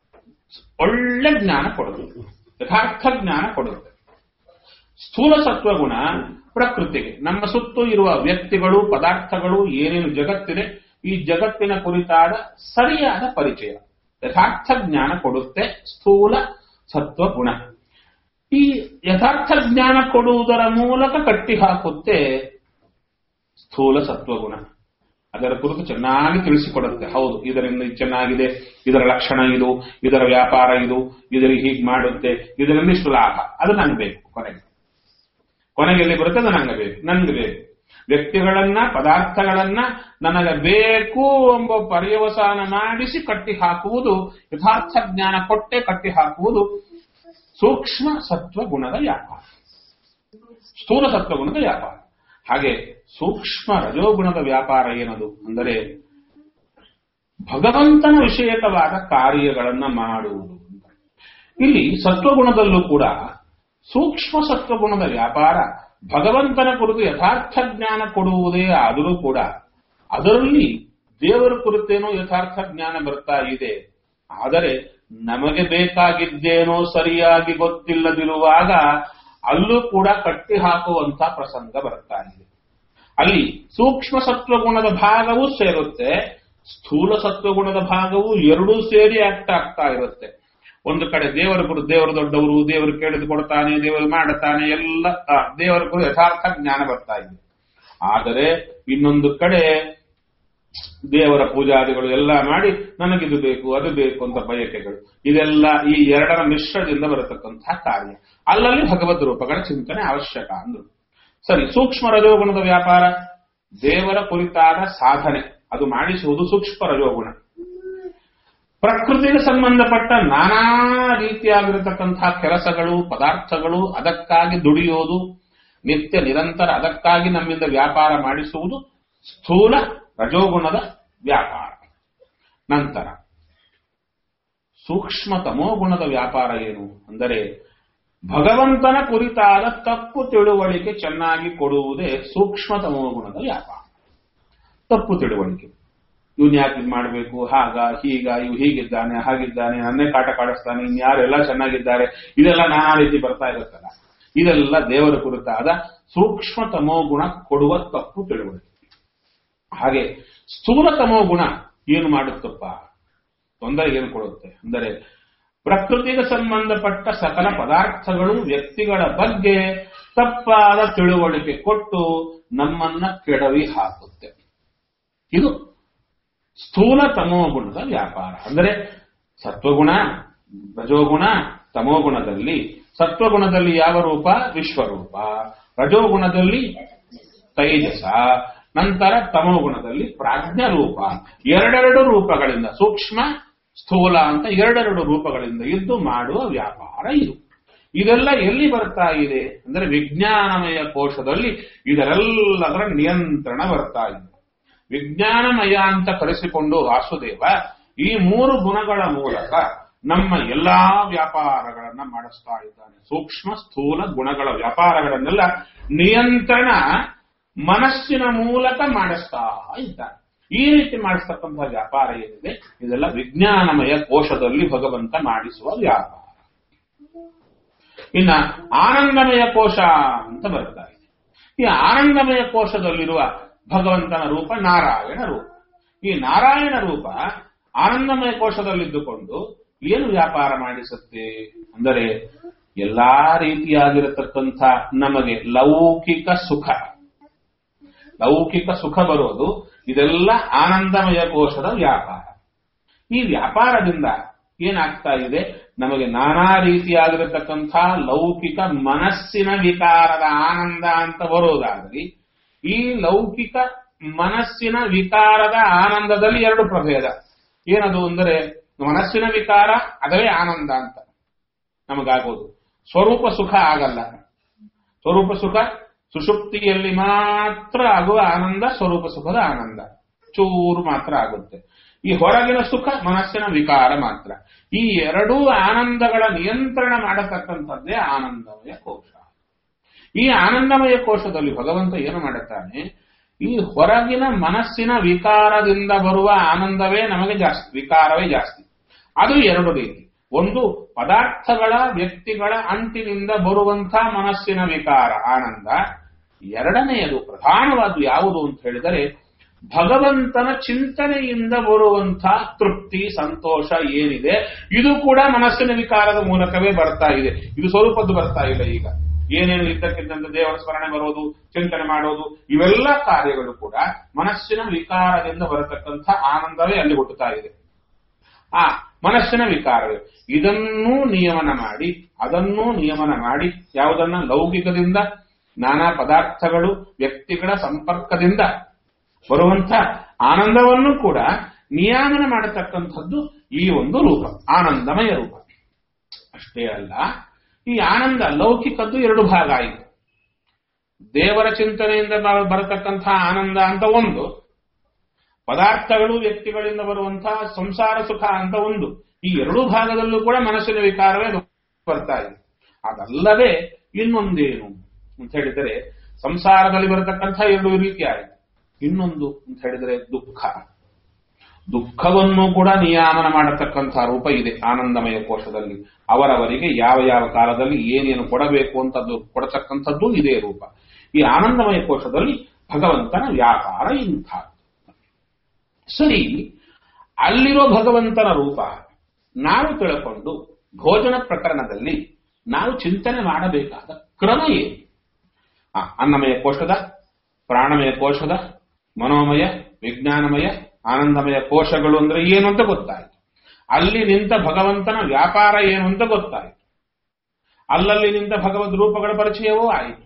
ಒಳ್ಳೆ ಜ್ಞಾನ ಕೊಡುತ್ತೆ ಯಥಾರ್ಥ ಜ್ಞಾನ ಕೊಡುತ್ತೆ ಸ್ಥೂಲ ಸತ್ವಗುಣ ಪ್ರಕೃತಿಗೆ ನಮ್ಮ ಸುತ್ತು ಇರುವ ವ್ಯಕ್ತಿಗಳು ಪದಾರ್ಥಗಳು ಏನೇನು ಜಗತ್ತಿದೆ ಈ ಜಗತ್ತಿನ ಕುರಿತಾದ ಸರಿಯಾದ ಪರಿಚಯ ಯಥಾರ್ಥ ಜ್ಞಾನ ಕೊಡುತ್ತೆ ಸ್ಥೂಲ ಸತ್ವಗುಣ ಈ ಯಥಾರ್ಥ ಜ್ಞಾನ ಕೊಡುವುದರ ಮೂಲಕ ಕಟ್ಟಿ ಹಾಕುತ್ತೆ ಸ್ಥೂಲ ಸತ್ವಗುಣ ಅದರ ಕುರಿತು ಚೆನ್ನಾಗಿ ತಿಳಿಸಿಕೊಡುತ್ತೆ ಹೌದು ಇದರಿಂದ ಇದು ಚೆನ್ನಾಗಿದೆ ಇದರ ಲಕ್ಷಣ ಇದು ಇದರ ವ್ಯಾಪಾರ ಇದು ಇದರಿಗೆ ಹೀಗೆ ಮಾಡುತ್ತೆ ಇದರಿಂದ ಇಷ್ಟು ಲಾಭ ಅದು ನಂಗೆ ಬೇಕು ಕೊನೆಗೆ ಕೊನೆಗೆ ಎಲ್ಲಿ ಬರುತ್ತೆ ಅದು ನಂಗೆ ಬೇಕು ನಂಗೆ ಬೇಕು ವ್ಯಕ್ತಿಗಳನ್ನ ಪದಾರ್ಥಗಳನ್ನ ನನಗೆ ಬೇಕು ಎಂಬ ಪರ್ಯವಸಾನ ಮಾಡಿಸಿ ಕಟ್ಟಿ ಹಾಕುವುದು ಯಥಾರ್ಥ ಜ್ಞಾನ ಕೊಟ್ಟೆ ಕಟ್ಟಿ ಹಾಕುವುದು ಸೂಕ್ಷ್ಮ ಸತ್ವ ಗುಣದ ವ್ಯಾಪಾರ ಸ್ಥೂಲ ಸತ್ವ ಗುಣದ ವ್ಯಾಪಾರ ಹಾಗೆ ಸೂಕ್ಷ್ಮ ರಜೋಗುಣದ ವ್ಯಾಪಾರ ಏನದು ಅಂದರೆ ಭಗವಂತನ ವಿಷಯಕವಾದ ಕಾರ್ಯಗಳನ್ನ ಮಾಡುವುದು ಇಲ್ಲಿ ಸತ್ವಗುಣದಲ್ಲೂ ಕೂಡ ಸೂಕ್ಷ್ಮ ಸತ್ವಗುಣದ ವ್ಯಾಪಾರ ಭಗವಂತನ ಕುರಿತು ಯಥಾರ್ಥ ಜ್ಞಾನ ಕೊಡುವುದೇ ಆದರೂ ಕೂಡ ಅದರಲ್ಲಿ ದೇವರ ಕುರಿತೇನೋ ಯಥಾರ್ಥ ಜ್ಞಾನ ಬರ್ತಾ ಇದೆ ಆದರೆ ನಮಗೆ ಬೇಕಾಗಿದ್ದೇನೋ ಸರಿಯಾಗಿ ಗೊತ್ತಿಲ್ಲದಿರುವಾಗ ಅಲ್ಲೂ ಕೂಡ ಕಟ್ಟಿ ಹಾಕುವಂತ ಪ್ರಸಂಗ ಬರ್ತಾ ಇದೆ ಅಲ್ಲಿ ಸೂಕ್ಷ್ಮ ಸತ್ವಗುಣದ ಭಾಗವೂ ಸೇರುತ್ತೆ ಸ್ಥೂಲ ಸತ್ವಗುಣದ ಭಾಗವು ಎರಡೂ ಸೇರಿ ಆಗ್ತಾ ಆಗ್ತಾ ಇರುತ್ತೆ ಒಂದು ಕಡೆ ದೇವರ ಗುರು ದೇವರು ದೊಡ್ಡವರು ದೇವರು ಕೇಳಿದು ಕೊಡ್ತಾನೆ ದೇವರು ಮಾಡುತ್ತಾನೆ ಎಲ್ಲ ಆ, ದೇವರ ಗುರು ಯಥಾರ್ಥ ಜ್ಞಾನ ಬರ್ತಾ ಇದೆ ಆದರೆ ಇನ್ನೊಂದು ಕಡೆ ದೇವರ ಪೂಜಾದಿಗಳು ಎಲ್ಲ ಮಾಡಿ ನನಗಿದು ಬೇಕು ಅದು ಬೇಕು ಅಂತ ಬಯಕೆಗಳು ಇದೆಲ್ಲ ಈ ಎರಡರ ಮಿಶ್ರದಿಂದ ಬರತಕ್ಕಂತಹ ಕಾರ್ಯ ಅಲ್ಲಲ್ಲಿ ಭಗವದ್ ರೂಪಗಳ ಚಿಂತನೆ ಅವಶ್ಯಕ ಅಂದ್ರು ಸರಿ ಸೂಕ್ಷ್ಮ ರಜೋಗುಣದ ವ್ಯಾಪಾರ ದೇವರ ಕುರಿತಾದ ಸಾಧನೆ ಅದು ಮಾಡಿಸುವುದು ಸೂಕ್ಷ್ಮ ರಜೋಗುಣ ಪ್ರಕೃತಿಗೆ ಸಂಬಂಧಪಟ್ಟ ನಾನಾ ರೀತಿಯಾಗಿರತಕ್ಕಂತಹ ಕೆಲಸಗಳು ಪದಾರ್ಥಗಳು ಅದಕ್ಕಾಗಿ ದುಡಿಯೋದು ನಿತ್ಯ ನಿರಂತರ ಅದಕ್ಕಾಗಿ ನಮ್ಮಿಂದ ವ್ಯಾಪಾರ ಮಾಡಿಸುವುದು ಸ್ಥೂಲ ರಜೋಗುಣದ ವ್ಯಾಪಾರ ನಂತರ ಸೂಕ್ಷ್ಮ ತಮೋಗುಣದ ವ್ಯಾಪಾರ ಏನು ಅಂದರೆ ಭಗವಂತನ ಕುರಿತಾದ ತಪ್ಪು ತಿಳುವಳಿಕೆ ಚೆನ್ನಾಗಿ ಕೊಡುವುದೇ ಸೂಕ್ಷ್ಮ ತಮೋಗುಣದ ವ್ಯಾಪಾರ ತಪ್ಪು ತಿಳುವಳಿಕೆ ಇವನ್ ಯಾಕೆ ಇದು ಮಾಡಬೇಕು ಹಾಗ ಹೀಗ ಇವ್ ಹೀಗಿದ್ದಾನೆ ಹಾಗಿದ್ದಾನೆ ನನ್ನೇ ಕಾಟ ಕಾಡಿಸ್ತಾನೆ ಇನ್ಯಾರೆಲ್ಲ ಚೆನ್ನಾಗಿದ್ದಾರೆ ಇದೆಲ್ಲ ನಾನಾ ರೀತಿ ಬರ್ತಾ ಇರುತ್ತಲ್ಲ ಇದೆಲ್ಲ ದೇವರ ಕುರಿತಾದ ಸೂಕ್ಷ್ಮ ತಮೋಗುಣ ಕೊಡುವ ತಪ್ಪು ತಿಳುವಳಿಕೆ ಹಾಗೆ ಸ್ಥೂಲ ತಮೋಗುಣ ಏನು ಮಾಡುತ್ತಪ್ಪ ತೊಂದರೆ ಏನು ಕೊಡುತ್ತೆ ಅಂದರೆ ಪ್ರಕೃತಿಗೆ ಸಂಬಂಧಪಟ್ಟ ಸಕಲ ಪದಾರ್ಥಗಳು ವ್ಯಕ್ತಿಗಳ ಬಗ್ಗೆ ತಪ್ಪಾದ ತಿಳುವಳಿಕೆ ಕೊಟ್ಟು ನಮ್ಮನ್ನ ಕೆಡವಿ ಹಾಕುತ್ತೆ ಇದು ಸ್ಥೂಲ ತಮೋಗುಣದ ವ್ಯಾಪಾರ ಅಂದರೆ ಸತ್ವಗುಣ ರಜೋಗುಣ ತಮೋಗುಣದಲ್ಲಿ ಸತ್ವಗುಣದಲ್ಲಿ ಯಾವ ರೂಪ ವಿಶ್ವರೂಪ ರಜೋಗುಣದಲ್ಲಿ ತೈಜಸ ನಂತರ ತಮೋಗುಣದಲ್ಲಿ ಪ್ರಾಜ್ಞ ರೂಪ ಎರಡೆರಡು ರೂಪಗಳಿಂದ ಸೂಕ್ಷ್ಮ ಸ್ಥೂಲ ಅಂತ ಎರಡೆರಡು ರೂಪಗಳಿಂದ ಇದ್ದು ಮಾಡುವ ವ್ಯಾಪಾರ ಇದು ಇದೆಲ್ಲ ಎಲ್ಲಿ ಬರ್ತಾ ಇದೆ ಅಂದರೆ ವಿಜ್ಞಾನಮಯ ಕೋಶದಲ್ಲಿ ಇದರೆಲ್ಲದರ ನಿಯಂತ್ರಣ ಬರ್ತಾ ಇದೆ ವಿಜ್ಞಾನಮಯ ಅಂತ ಕರೆಸಿಕೊಂಡು ವಾಸುದೇವ ಈ ಮೂರು ಗುಣಗಳ ಮೂಲಕ ನಮ್ಮ ಎಲ್ಲಾ ವ್ಯಾಪಾರಗಳನ್ನ ಮಾಡಿಸ್ತಾ ಇದ್ದಾನೆ ಸೂಕ್ಷ್ಮ ಸ್ಥೂಲ ಗುಣಗಳ ವ್ಯಾಪಾರಗಳನ್ನೆಲ್ಲ ನಿಯಂತ್ರಣ ಮನಸ್ಸಿನ ಮೂಲಕ ಮಾಡಿಸ್ತಾ ಇದ್ದಾನೆ ಈ ರೀತಿ ಮಾಡಿಸ್ತಕ್ಕಂತಹ ವ್ಯಾಪಾರ ಏನಿದೆ ಇದೆಲ್ಲ ವಿಜ್ಞಾನಮಯ ಕೋಶದಲ್ಲಿ ಭಗವಂತ ಮಾಡಿಸುವ ವ್ಯಾಪಾರ ಇನ್ನ ಆನಂದಮಯ ಕೋಶ ಅಂತ ಬರ್ತಾ ಇದೆ ಈ ಆನಂದಮಯ ಕೋಶದಲ್ಲಿರುವ ಭಗವಂತನ ರೂಪ ನಾರಾಯಣ ರೂಪ ಈ ನಾರಾಯಣ ರೂಪ ಆನಂದಮಯ ಕೋಶದಲ್ಲಿದ್ದುಕೊಂಡು ಏನು ವ್ಯಾಪಾರ ಮಾಡಿಸುತ್ತೆ ಅಂದರೆ ಎಲ್ಲಾ ರೀತಿಯಾಗಿರತಕ್ಕಂಥ ನಮಗೆ ಲೌಕಿಕ ಸುಖ ಲೌಕಿಕ ಸುಖ ಬರೋದು ಇದೆಲ್ಲ ಆನಂದಮಯ ಕೋಶದ ವ್ಯಾಪಾರ ಈ ವ್ಯಾಪಾರದಿಂದ ಏನಾಗ್ತಾ ಇದೆ ನಮಗೆ ನಾನಾ ರೀತಿಯಾಗಿರತಕ್ಕಂಥ ಲೌಕಿಕ ಮನಸ್ಸಿನ ವಿಕಾರದ ಆನಂದ ಅಂತ ಬರೋದಾಗಲಿ ಈ ಲೌಕಿಕ ಮನಸ್ಸಿನ ವಿಕಾರದ ಆನಂದದಲ್ಲಿ ಎರಡು ಪ್ರಭೇದ ಏನದು ಅಂದರೆ ಮನಸ್ಸಿನ ವಿಕಾರ ಅದೇ ಆನಂದ ಅಂತ ನಮಗಾಗೋದು ಸ್ವರೂಪ ಸುಖ ಆಗಲ್ಲ ಸ್ವರೂಪ ಸುಖ ಸುಷುಪ್ತಿಯಲ್ಲಿ ಮಾತ್ರ ಆಗುವ ಆನಂದ ಸ್ವರೂಪ ಸುಖದ ಆನಂದ ಚೂರು ಮಾತ್ರ ಆಗುತ್ತೆ ಈ ಹೊರಗಿನ ಸುಖ ಮನಸ್ಸಿನ ವಿಕಾರ ಮಾತ್ರ ಈ ಎರಡೂ ಆನಂದಗಳ ನಿಯಂತ್ರಣ ಮಾಡತಕ್ಕಂಥದ್ದೇ ಆನಂದಮಯ ಕೋಶ ಈ ಆನಂದಮಯ ಕೋಶದಲ್ಲಿ ಭಗವಂತ ಏನು ಮಾಡುತ್ತಾನೆ ಈ ಹೊರಗಿನ ಮನಸ್ಸಿನ ವಿಕಾರದಿಂದ ಬರುವ ಆನಂದವೇ ನಮಗೆ ಜಾಸ್ತಿ ವಿಕಾರವೇ ಜಾಸ್ತಿ ಅದು ಎರಡು ರೀತಿ ಒಂದು ಪದಾರ್ಥಗಳ ವ್ಯಕ್ತಿಗಳ ಅಂಟಿನಿಂದ ಬರುವಂಥ ಮನಸ್ಸಿನ ವಿಕಾರ ಆನಂದ ಎರಡನೆಯದು ಪ್ರಧಾನವಾದ್ದು ಯಾವುದು ಅಂತ ಹೇಳಿದರೆ ಭಗವಂತನ ಚಿಂತನೆಯಿಂದ ಬರುವಂಥ ತೃಪ್ತಿ ಸಂತೋಷ ಏನಿದೆ ಇದು ಕೂಡ ಮನಸ್ಸಿನ ವಿಕಾರದ ಮೂಲಕವೇ ಬರ್ತಾ ಇದೆ ಇದು ಸ್ವರೂಪದ್ದು ಬರ್ತಾ ಇಲ್ಲ ಈಗ ಏನೇನು ಇದ್ದಕ್ಕಿದ್ದಂತೆ ದೇವರ ಸ್ಮರಣೆ ಬರೋದು ಚಿಂತನೆ ಮಾಡೋದು ಇವೆಲ್ಲ ಕಾರ್ಯಗಳು ಕೂಡ ಮನಸ್ಸಿನ ವಿಕಾರದಿಂದ ಬರತಕ್ಕಂಥ ಆನಂದವೇ ಅಲ್ಲಿ ಹುಟ್ಟುತ್ತಾ ಇದೆ ಆ ಮನಸ್ಸಿನ ವಿಕಾರವೇ ಇದನ್ನೂ ನಿಯಮನ ಮಾಡಿ ಅದನ್ನೂ ನಿಯಮನ ಮಾಡಿ ಯಾವುದನ್ನ ಲೌಕಿಕದಿಂದ ನಾನಾ ಪದಾರ್ಥಗಳು ವ್ಯಕ್ತಿಗಳ ಸಂಪರ್ಕದಿಂದ ಬರುವಂತ ಆನಂದವನ್ನು ಕೂಡ ನಿಯಾಮನ ಮಾಡತಕ್ಕಂಥದ್ದು ಈ ಒಂದು ರೂಪ ಆನಂದಮಯ ರೂಪ ಅಷ್ಟೇ ಅಲ್ಲ ಈ ಆನಂದ ಲೌಕಿಕದ್ದು ಎರಡು ಭಾಗ ಆಯಿತು ದೇವರ ಚಿಂತನೆಯಿಂದ ಬ- ಬರತಕ್ಕಂತಹ ಆನಂದ ಅಂತ ಒಂದು ಪದಾರ್ಥಗಳು ವ್ಯಕ್ತಿಗಳಿಂದ ಬರುವಂತಹ ಸಂಸಾರ ಸುಖ ಅಂತ ಒಂದು ಈ ಎರಡೂ ಭಾಗದಲ್ಲೂ ಕೂಡ ಮನಸ್ಸಿನ ವಿಕಾರವೇ ಬರ್ತಾ ಇದೆ ಅದಲ್ಲದೆ ಇನ್ನೊಂದೇನು ಅಂತ ಹೇಳಿದರೆ ಸಂಸಾರದಲ್ಲಿ ಬರತಕ್ಕಂಥ ಎರಡು ರೀತಿಯಾಗಿದೆ ಇನ್ನೊಂದು ಅಂತ ಹೇಳಿದರೆ ದುಃಖ ದುಃಖವನ್ನು ಕೂಡ ನಿಯಾಮನ ಮಾಡತಕ್ಕಂಥ ರೂಪ ಇದೆ ಆನಂದಮಯ ಕೋಶದಲ್ಲಿ ಅವರವರಿಗೆ ಯಾವ ಯಾವ ಕಾಲದಲ್ಲಿ ಏನೇನು ಕೊಡಬೇಕು ಅಂತದ್ದು ಕೊಡತಕ್ಕಂಥದ್ದು ಇದೇ ರೂಪ ಈ ಆನಂದಮಯ ಕೋಶದಲ್ಲಿ ಭಗವಂತನ ವ್ಯಾಪಾರ ಇಂಥ ಸರಿ ಅಲ್ಲಿರೋ ಭಗವಂತನ ರೂಪ ನಾವು ತಿಳ್ಕೊಂಡು ಭೋಜನ ಪ್ರಕರಣದಲ್ಲಿ ನಾವು ಚಿಂತನೆ ಮಾಡಬೇಕಾದ ಕ್ರಮ ಏನು ಆ, ಅನ್ನಮಯ ಕೋಶದ ಪ್ರಾಣಮಯ ಕೋಶದ ಮನೋಮಯ ವಿಜ್ಞಾನಮಯ ಆನಂದಮಯ ಕೋಶಗಳು ಅಂದ್ರೆ ಏನು ಅಂತ ಗೊತ್ತಾಯಿತು ಅಲ್ಲಿ ನಿಂತ ಭಗವಂತನ ವ್ಯಾಪಾರ ಏನು ಅಂತ ಗೊತ್ತಾಯಿತು ಅಲ್ಲಲ್ಲಿ ನಿಂತ ಭಗವದ್ ರೂಪಗಳ ಪರಿಚಯವೂ ಆಯಿತು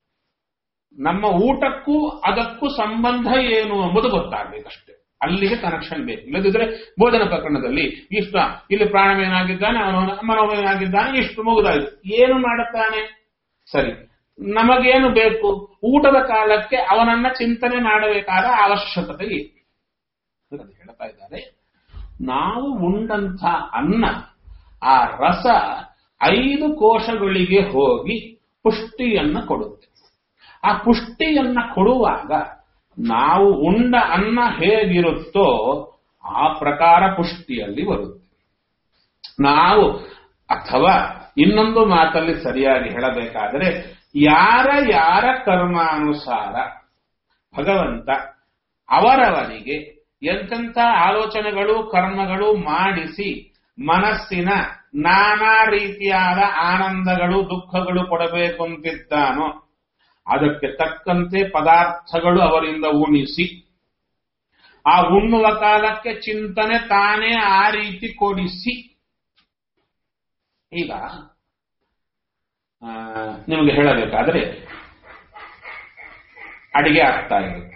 ನಮ್ಮ ಊಟಕ್ಕೂ ಅದಕ್ಕೂ ಸಂಬಂಧ ಏನು ಎಂಬುದು ಗೊತ್ತಾಗಬೇಕಷ್ಟೇ ಅಲ್ಲಿಗೆ ಕನೆಕ್ಷನ್ ಬೇಕು ಇಲ್ಲದಿದ್ರೆ ಭೋಜನ ಪ್ರಕರಣದಲ್ಲಿ ಇಷ್ಟ ಇಲ್ಲಿ ಪ್ರಾಣವೇನಾಗಿದ್ದಾನೆ ಅವನು ಮನೋಮಯನಾಗಿದ್ದಾನೆ ಇಷ್ಟು ಮುಗಿದಾಯಿತು ಏನು ಮಾಡುತ್ತಾನೆ ಸರಿ ನಮಗೇನು ಬೇಕು ಊಟದ ಕಾಲಕ್ಕೆ ಅವನನ್ನ ಚಿಂತನೆ ಮಾಡಬೇಕಾದ ಅವಶ್ಯಕತೆ ಇದೆ ಅದು ಹೇಳ್ತಾ ಇದ್ದಾರೆ ನಾವು ಉಂಡಂಥ ಅನ್ನ ಆ ರಸ ಐದು ಕೋಶಗಳಿಗೆ ಹೋಗಿ ಪುಷ್ಟಿಯನ್ನ ಕೊಡುತ್ತೆ ಆ ಪುಷ್ಟಿಯನ್ನ ಕೊಡುವಾಗ ನಾವು ಉಂಡ ಅನ್ನ ಹೇಗಿರುತ್ತೋ ಆ ಪ್ರಕಾರ ಪುಷ್ಟಿಯಲ್ಲಿ ಬರುತ್ತೆ ನಾವು ಅಥವಾ ಇನ್ನೊಂದು ಮಾತಲ್ಲಿ ಸರಿಯಾಗಿ ಹೇಳಬೇಕಾದರೆ ಯಾರ ಯಾರ ಕರ್ಮಾನುಸಾರ ಭಗವಂತ ಅವರವರಿಗೆ ಎಂತೆಂಥ ಆಲೋಚನೆಗಳು ಕರ್ಮಗಳು ಮಾಡಿಸಿ ಮನಸ್ಸಿನ ನಾನಾ ರೀತಿಯಾದ ಆನಂದಗಳು ದುಃಖಗಳು ಕೊಡಬೇಕು ಅಂತಿದ್ದಾನೋ ಅದಕ್ಕೆ ತಕ್ಕಂತೆ ಪದಾರ್ಥಗಳು ಅವರಿಂದ ಉಣಿಸಿ ಆ ಉಣ್ಣುವ ಕಾಲಕ್ಕೆ ಚಿಂತನೆ ತಾನೇ ಆ ರೀತಿ ಕೊಡಿಸಿ ಈಗ ಆ, ನಿಮಗೆ ಹೇಳಬೇಕಾದ್ರೆ ಅಡಿಗೆ ಆಗ್ತಾ ಇರುತ್ತೆ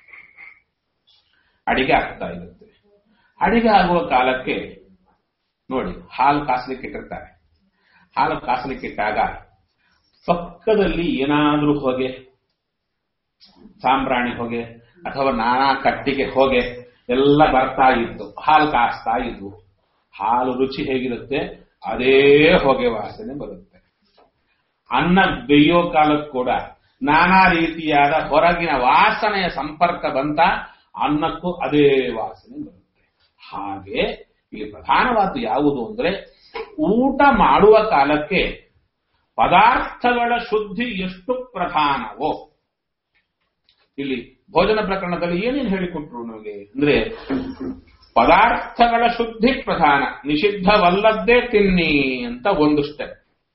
ಅಡಿಗೆ ಆಗ್ತಾ ಇರುತ್ತೆ ಅಡಿಗೆ ಆಗುವ ಕಾಲಕ್ಕೆ ನೋಡಿ ಹಾಲು ಕಾಸ್ಲಿಕ್ಕೆ ಇಟ್ಟಿರ್ತಾರೆ ಹಾಲು ಕಾಸ್ಲಿಕ್ಕೆ ಇಟ್ಟಾಗ ಪಕ್ಕದಲ್ಲಿ ಏನಾದ್ರೂ ಹೊಗೆ ಸಾಂಬ್ರಾಣಿ ಹೊಗೆ ಅಥವಾ ನಾನಾ ಕಟ್ಟಿಗೆ ಹೊಗೆ ಎಲ್ಲ ಬರ್ತಾ ಇತ್ತು ಹಾಲು ಕಾಸ್ತಾ ಇದ್ವು ಹಾಲು ರುಚಿ ಹೇಗಿರುತ್ತೆ ಅದೇ ಹೊಗೆ ವಾಸನೆ ಬರುತ್ತೆ ಅನ್ನ ಬೇಯೋ ಕಾಲಕ್ಕೆ ಕೂಡ ನಾನಾ ರೀತಿಯಾದ ಹೊರಗಿನ ವಾಸನೆಯ ಸಂಪರ್ಕ ಬಂತ ಅನ್ನಕ್ಕೂ ಅದೇ ವಾಸನೆ ಬರುತ್ತೆ ಹಾಗೆ ಇಲ್ಲಿ ಪ್ರಧಾನವಾದ ಯಾವುದು ಅಂದ್ರೆ ಊಟ ಮಾಡುವ ಕಾಲಕ್ಕೆ ಪದಾರ್ಥಗಳ ಶುದ್ಧಿ ಎಷ್ಟು ಪ್ರಧಾನವೋ ಇಲ್ಲಿ ಭೋಜನ ಪ್ರಕರಣದಲ್ಲಿ ಏನೇನು ಹೇಳಿಕೊಟ್ರು ನಮಗೆ ಅಂದ್ರೆ ಪದಾರ್ಥಗಳ ಶುದ್ಧಿ ಪ್ರಧಾನ ನಿಷಿದ್ಧವಲ್ಲದ್ದೇ ತಿನ್ನಿ ಅಂತ ಒಂದು ಸ್ಟೆಪ್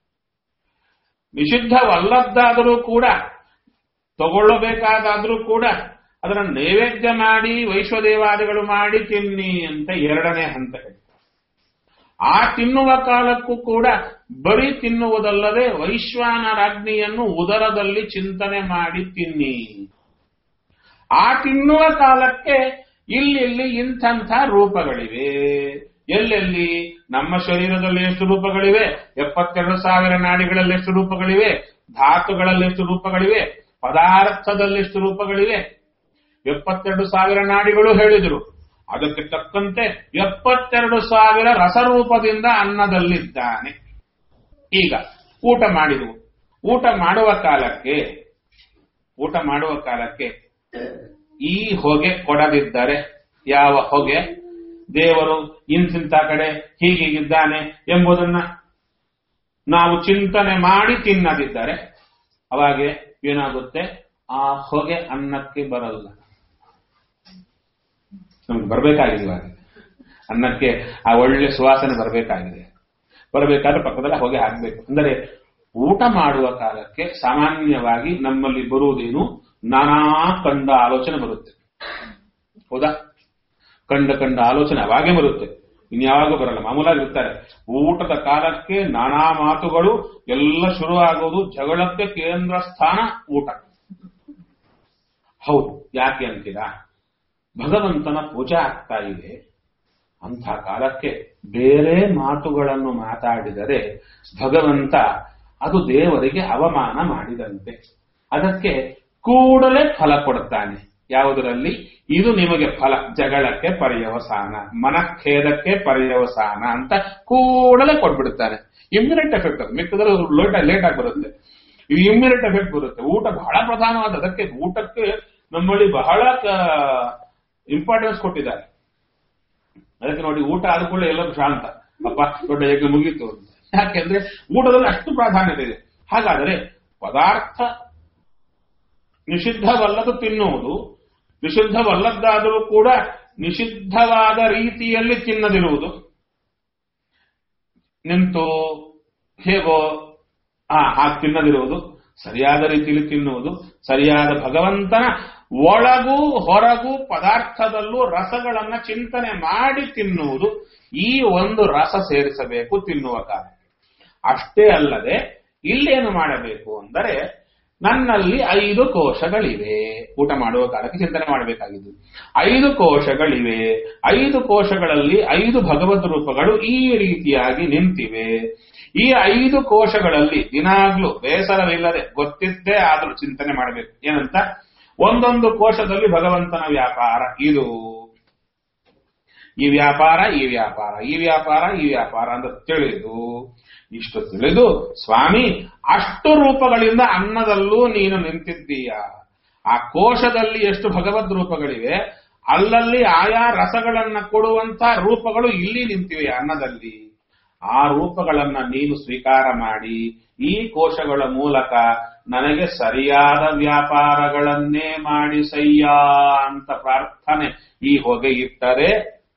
ನಿಷಿದ್ಧವಲ್ಲದ್ದಾದರೂ ಕೂಡ ತಗೊಳ್ಳಬೇಕಾದಾದ್ರೂ ಕೂಡ ಅದರ ನೈವೇದ್ಯ ಮಾಡಿ ವೈಶ್ವದೇವಾದಿಗಳು ಮಾಡಿ ತಿನ್ನಿ ಅಂತ ಎರಡನೇ ಹಂತ ಹೇಳಿ ಆ ತಿನ್ನುವ ಕಾಲಕ್ಕೂ ಕೂಡ ಬರೀ ತಿನ್ನುವುದಲ್ಲದೆ ವೈಶ್ವಾನರಾಜ್ಞಿಯನ್ನು ಉದರದಲ್ಲಿ ಚಿಂತನೆ ಮಾಡಿ ತಿನ್ನಿ ಆ ತಿನ್ನುವ ಕಾಲಕ್ಕೆ ಇಲ್ಲಿಲ್ಲಿ ಇಂಥಂಥ ರೂಪಗಳಿವೆ ಎಲ್ಲೆಲ್ಲಿ ನಮ್ಮ ಶರೀರದಲ್ಲಿ ಎಷ್ಟು ರೂಪಗಳಿವೆ ಎಪ್ಪತ್ತೆರಡು ಸಾವಿರ ನಾಡಿಗಳಲ್ಲಿ ಎಷ್ಟು ರೂಪಗಳಿವೆ ಧಾತುಗಳಲ್ಲಿ ಎಷ್ಟು ರೂಪಗಳಿವೆ ಪದಾರ್ಥದಲ್ಲಿ ಎಷ್ಟು ರೂಪಗಳಿವೆ ಎಪ್ಪತ್ತೆರಡು ಸಾವಿರ ನಾಡಿಗಳು ಹೇಳಿದರು ಅದಕ್ಕೆ ತಕ್ಕಂತೆ ಎಪ್ಪತ್ತೆರಡು ಸಾವಿರ ರಸರೂಪದಿಂದ ಅನ್ನದಲ್ಲಿದ್ದಾನೆ ಈಗ ಊಟ ಮಾಡಿದವು ಊಟ ಮಾಡುವ ಕಾಲಕ್ಕೆ ಊಟ ಮಾಡುವ ಕಾಲಕ್ಕೆ ಈ ಹೊಗೆ ಕೊಡದಿದ್ದರೆ ಯಾವ ಹೊಗೆ ದೇವರು ಇಂತಿಂತ ಕಡೆ ಹೀಗೀಗಿದ್ದಾನೆ ಎಂಬುದನ್ನ ನಾವು ಚಿಂತನೆ ಮಾಡಿ ತಿನ್ನದಿದ್ದರೆ ಅವಾಗೆ ಏನಾಗುತ್ತೆ ಆ ಹೊಗೆ ಅನ್ನಕ್ಕೆ ಬರಲ್ಲ ನಮ್ಗೆ ಬರಬೇಕಾಗಿದೆ ಇವಾಗ ಅನ್ನಕ್ಕೆ ಆ ಒಳ್ಳೆ ಸುವಾಸನೆ ಬರಬೇಕಾಗಿದೆ ಬರಬೇಕಾದ್ರೆ ಪಕ್ಕದಲ್ಲಿ ಹೊಗೆ ಹಾಕಬೇಕು ಅಂದರೆ ಊಟ ಮಾಡುವ ಕಾಲಕ್ಕೆ ಸಾಮಾನ್ಯವಾಗಿ ನಮ್ಮಲ್ಲಿ ಬರುವುದೇನು ನಾನಾ ಕಂಡ ಆಲೋಚನೆ ಬರುತ್ತೆ ಹೌದಾ ಕಂಡ ಕಂಡ ಆಲೋಚನೆ ಅವಾಗೇ ಬರುತ್ತೆ ಇನ್ಯಾವಾಗ ಬರಲ್ಲ ಮಾಮೂಲಾಗಿರ್ತಾರೆ ಊಟದ ಕಾಲಕ್ಕೆ ನಾನಾ ಮಾತುಗಳು ಎಲ್ಲ ಶುರು ಆಗೋದು ಜಗಳಕ್ಕೆ ಕೇಂದ್ರ ಸ್ಥಾನ ಊಟ ಹೌದು ಯಾಕೆ ಅಂತೀರಾ ಭಗವಂತನ ಪೂಜೆ ಆಗ್ತಾ ಇದೆ ಅಂಥ ಕಾಲಕ್ಕೆ ಬೇರೆ ಮಾತುಗಳನ್ನು ಮಾತಾಡಿದರೆ ಭಗವಂತ ಅದು ದೇವರಿಗೆ ಅವಮಾನ ಮಾಡಿದಂತೆ ಅದಕ್ಕೆ ಕೂಡಲೇ ಫಲ ಕೊಡ್ತಾನೆ ಯಾವುದರಲ್ಲಿ ಇದು ನಿಮಗೆ ಫಲ ಜಗಳಕ್ಕೆ ಪರ್ಯವಸಾನ ಮನಖೇದಕ್ಕೆ ಪರ್ಯವಸಾನ ಅಂತ ಕೂಡಲೇ ಕೊಟ್ಬಿಡ್ತಾನೆ ಇಮ್ಮಿಡಿಯೇಟ್ ಎಫೆಕ್ಟ್ ಅದು ಮಿಕ್ಕದಲ್ಲಿ ಲೇಟ್ ಲೇಟ್ ಆಗಿ ಬರುತ್ತೆ ಇದು ಇಮ್ಮಿಡಿಯೇಟ್ ಎಫೆಕ್ಟ್ ಬರುತ್ತೆ ಊಟ ಬಹಳ ಪ್ರಧಾನವಾದ ಅದಕ್ಕೆ ಊಟಕ್ಕೆ ನಮ್ಮಲ್ಲಿ ಬಹಳ ಇಂಪಾರ್ಟೆನ್ಸ್ ಕೊಟ್ಟಿದ್ದಾರೆ ಅದಕ್ಕೆ ನೋಡಿ ಊಟ ಆದ ಕೂಡಲೇ ಎಲ್ಲರೂ ಶಾಂತ ಅಪ್ಪ ದೊಡ್ಡ ಯಜ್ಞ ಮುಗೀತು ಅಂತ ಯಾಕೆಂದ್ರೆ ಊಟದಲ್ಲಿ ಅಷ್ಟು ಪ್ರಾಧಾನ್ಯತೆ ಇದೆ ಹಾಗಾದರೆ ಪದಾರ್ಥ ನಿಷಿದ್ಧವಲ್ಲದು ತಿನ್ನುವುದು ನಿಷಿದ್ಧವಲ್ಲದ್ದಾದರೂ ಕೂಡ ನಿಷಿದ್ಧವಾದ ರೀತಿಯಲ್ಲಿ ತಿನ್ನದಿರುವುದು ನಿಂತು ಹೇಗೋ ಆ ಹಾಗೆ ತಿನ್ನದಿರುವುದು ಸರಿಯಾದ ರೀತಿಯಲ್ಲಿ ತಿನ್ನುವುದು ಸರಿಯಾದ ಭಗವಂತನ ಒಳಗೂ ಹೊರಗೂ ಪದಾರ್ಥದಲ್ಲೂ ರಸಗಳನ್ನ ಚಿಂತನೆ ಮಾಡಿ ತಿನ್ನುವುದು ಈ ಒಂದು ರಸ ಸೇರಿಸಬೇಕು ತಿನ್ನುವ ಕಾಲ ಅಷ್ಟೇ ಅಲ್ಲದೆ ಇಲ್ಲೇನು ಮಾಡಬೇಕು ಅಂದರೆ ನನ್ನಲ್ಲಿ ಐದು ಕೋಶಗಳಿವೆ ಊಟ ಮಾಡುವ ಕಾಲಕ್ಕೆ ಚಿಂತನೆ ಮಾಡಬೇಕಾಗಿದ್ದು ಐದು ಕೋಶಗಳಿವೆ ಐದು ಕೋಶಗಳಲ್ಲಿ ಐದು ಭಗವದ್ ರೂಪಗಳು ಈ ರೀತಿಯಾಗಿ ನಿಂತಿವೆ ಈ ಐದು ಕೋಶಗಳಲ್ಲಿ ದಿನಾಗ್ಲೂ ಬೇಸರವಿಲ್ಲದೆ ಗೊತ್ತಿದ್ದೇ ಆದ್ರೂ ಚಿಂತನೆ ಮಾಡಬೇಕು ಏನಂತ ಒಂದೊಂದು ಕೋಶದಲ್ಲಿ ಭಗವಂತನ ವ್ಯಾಪಾರ ಇದು ಈ ವ್ಯಾಪಾರ ಈ ವ್ಯಾಪಾರ ಈ ವ್ಯಾಪಾರ ಈ ವ್ಯಾಪಾರ ಅಂತ ತಿಳಿದು ಇಷ್ಟು ತಿಳಿದು ಸ್ವಾಮಿ ಅಷ್ಟು ರೂಪಗಳಿಂದ ಅನ್ನದಲ್ಲೂ ನೀನು ನಿಂತಿದ್ದೀಯ ಆ ಕೋಶದಲ್ಲಿ ಎಷ್ಟು ಭಗವದ್ ರೂಪಗಳಿವೆ ಅಲ್ಲಲ್ಲಿ ಆಯಾ ರಸಗಳನ್ನ ಕೊಡುವಂತ ರೂಪಗಳು ಇಲ್ಲಿ ನಿಂತಿವೆ ಅನ್ನದಲ್ಲಿ ಆ ರೂಪಗಳನ್ನ ನೀನು ಸ್ವೀಕಾರ ಮಾಡಿ ಈ ಕೋಶಗಳ ಮೂಲಕ ನನಗೆ ಸರಿಯಾದ ವ್ಯಾಪಾರಗಳನ್ನೇ ಮಾಡಿಸಯ್ಯ ಅಂತ ಪ್ರಾರ್ಥನೆ ಈ ಹೊಗೆ ಇಟ್ಟರೆ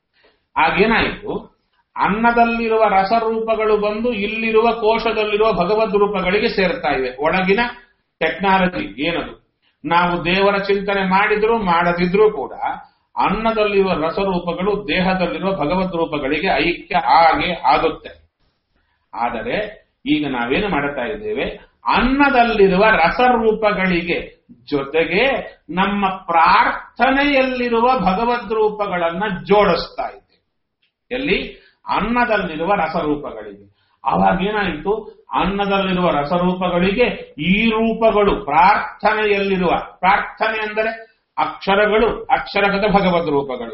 ಆಗೇನಾಯಿತು ಅನ್ನದಲ್ಲಿರುವ ರಸರೂಪಗಳು ಬಂದು ಇಲ್ಲಿರುವ ಕೋಶದಲ್ಲಿರುವ ಭಗವದ್ ರೂಪಗಳಿಗೆ ಸೇರ್ತಾ ಇವೆ ಒಳಗಿನ ಟೆಕ್ನಾಲಜಿ ಏನದು ನಾವು ದೇವರ ಚಿಂತನೆ ಮಾಡಿದ್ರು ಮಾಡದಿದ್ರೂ ಕೂಡ ಅನ್ನದಲ್ಲಿರುವ ರಸರೂಪಗಳು ದೇಹದಲ್ಲಿರುವ ಭಗವದ್ ರೂಪಗಳಿಗೆ ಐಕ್ಯ ಹಾಗೆ ಆಗುತ್ತೆ ಆದರೆ ಈಗ ನಾವೇನು ಮಾಡುತ್ತಾ ಇದ್ದೇವೆ ಅನ್ನದಲ್ಲಿರುವ ರಸರೂಪಗಳಿಗೆ ಜೊತೆಗೆ ನಮ್ಮ ಪ್ರಾರ್ಥನೆಯಲ್ಲಿರುವ ಭಗವದ್ ರೂಪಗಳನ್ನ ಜೋಡಿಸ್ತಾ ಇದ್ದೇವೆ ಎಲ್ಲಿ ಅನ್ನದಲ್ಲಿರುವ ರಸರೂಪಗಳಿಗೆ ಅವಾಗ ಏನಾಯಿತು ಅನ್ನದಲ್ಲಿರುವ ರಸರೂಪಗಳಿಗೆ ಈ ರೂಪಗಳು ಪ್ರಾರ್ಥನೆಯಲ್ಲಿರುವ ಪ್ರಾರ್ಥನೆ ಅಂದರೆ ಅಕ್ಷರಗಳು ಅಕ್ಷರಗತ ಭಗವದ್ ರೂಪಗಳು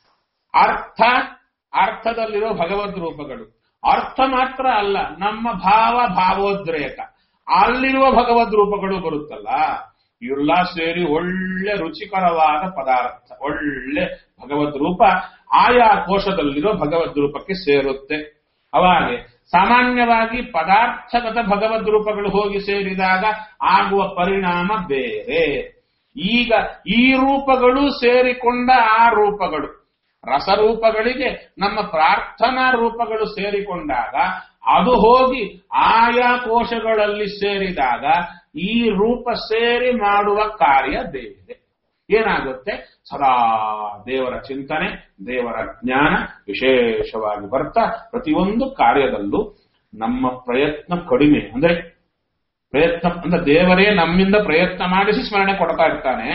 ಅರ್ಥ ಅರ್ಥದಲ್ಲಿರುವ ಭಗವದ್ ರೂಪಗಳು ಅರ್ಥ ಮಾತ್ರ ಅಲ್ಲ ನಮ್ಮ ಭಾವ ಭಾವೋದ್ರೇಕ ಅಲ್ಲಿರುವ ಭಗವದ್ ರೂಪಗಳು ಬರುತ್ತಲ್ಲ ಇವೆಲ್ಲ ಸೇರಿ ಒಳ್ಳೆ ರುಚಿಕರವಾದ ಪದಾರ್ಥ ಒಳ್ಳೆ ಭಗವದ್ ರೂಪ ಆಯಾ ಕೋಶದಲ್ಲಿರೋ ಭಗವದ್ ರೂಪಕ್ಕೆ ಸೇರುತ್ತೆ ಅವಾಗೆ ಸಾಮಾನ್ಯವಾಗಿ ಪದಾರ್ಥಗತ ಭಗವದ್ ರೂಪಗಳು ಹೋಗಿ ಸೇರಿದಾಗ ಆಗುವ ಪರಿಣಾಮ ಬೇರೆ ಈಗ ಈ ರೂಪಗಳು ಸೇರಿಕೊಂಡ ಆ ರೂಪಗಳು ರಸರೂಪಗಳಿಗೆ ನಮ್ಮ ಪ್ರಾರ್ಥನಾ ರೂಪಗಳು ಸೇರಿಕೊಂಡಾಗ ಅದು ಹೋಗಿ ಆಯಾ ಕೋಶಗಳಲ್ಲಿ ಸೇರಿದಾಗ ಈ ರೂಪ ಸೇರಿ ಮಾಡುವ ಕಾರ್ಯ ಬೇರೆ ಏನಾಗುತ್ತೆ ಸದಾ ದೇವರ ಚಿಂತನೆ ದೇವರ ಜ್ಞಾನ ವಿಶೇಷವಾಗಿ ಬರ್ತಾ ಪ್ರತಿಯೊಂದು ಕಾರ್ಯದಲ್ಲೂ ನಮ್ಮ ಪ್ರಯತ್ನ ಕಡಿಮೆ ಅಂದ್ರೆ ಪ್ರಯತ್ನ ಅಂದ್ರೆ ದೇವರೇ ನಮ್ಮಿಂದ ಪ್ರಯತ್ನ ಮಾಡಿಸಿ ಸ್ಮರಣೆ ಕೊಡ್ತಾ ಇರ್ತಾನೆ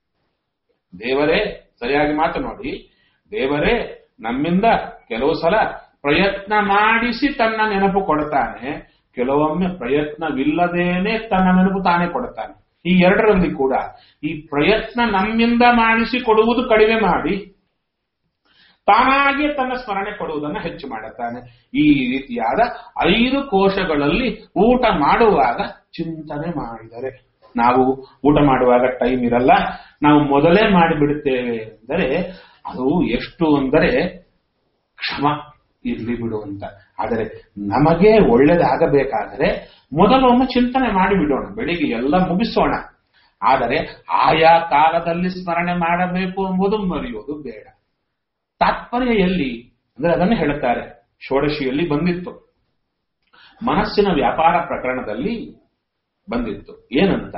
ದೇವರೇ ಸರಿಯಾಗಿ ಮಾತು ನೋಡಿ ದೇವರೇ ನಮ್ಮಿಂದ ಕೆಲವು ಸಲ ಪ್ರಯತ್ನ ಮಾಡಿಸಿ ತನ್ನ ನೆನಪು ಕೊಡ್ತಾನೆ ಕೆಲವೊಮ್ಮೆ ಪ್ರಯತ್ನವಿಲ್ಲದೇನೆ ತನ್ನ ನೆನಪು ತಾನೇ ಕೊಡ್ತಾನೆ ಈ ಎರಡರಲ್ಲಿ ಕೂಡ ಈ ಪ್ರಯತ್ನ ನಮ್ಮಿಂದ ಮಾಡಿಸಿ ಕೊಡುವುದು ಕಡಿಮೆ ಮಾಡಿ ತಾನಾಗಿ ತನ್ನ ಸ್ಮರಣೆ ಕೊಡುವುದನ್ನು ಹೆಚ್ಚು ಮಾಡುತ್ತಾನೆ ಈ ರೀತಿಯಾದ ಐದು ಕೋಶಗಳಲ್ಲಿ ಊಟ ಮಾಡುವಾಗ ಚಿಂತನೆ ಮಾಡಿದರೆ ನಾವು ಊಟ ಮಾಡುವಾಗ ಟೈಮ್ ಇರಲ್ಲ ನಾವು ಮೊದಲೇ ಮಾಡಿಬಿಡುತ್ತೇವೆ ಅಂದರೆ ಅದು ಎಷ್ಟು ಅಂದರೆ ಕ್ಷಮ ಇರ್ಲಿ ಬಿಡು ಅಂತ ಆದರೆ ನಮಗೆ ಒಳ್ಳೇದಾಗಬೇಕಾದರೆ ಮೊದಲೊಮ್ಮೆ ಚಿಂತನೆ ಮಾಡಿಬಿಡೋಣ ಬೆಳಿಗ್ಗೆ ಎಲ್ಲ ಮುಗಿಸೋಣ ಆದರೆ ಆಯಾ ಕಾಲದಲ್ಲಿ ಸ್ಮರಣೆ ಮಾಡಬೇಕು ಎಂಬುದು ಮರೆಯೋದು ಬೇಡ ತಾತ್ಪರ್ಯ ಎಲ್ಲಿ ಅಂದ್ರೆ ಅದನ್ನು ಹೇಳುತ್ತಾರೆ ಷೋಡಶಿಯಲ್ಲಿ ಬಂದಿತ್ತು ಮನಸ್ಸಿನ ವ್ಯಾಪಾರ ಪ್ರಕರಣದಲ್ಲಿ ಬಂದಿತ್ತು ಏನಂತ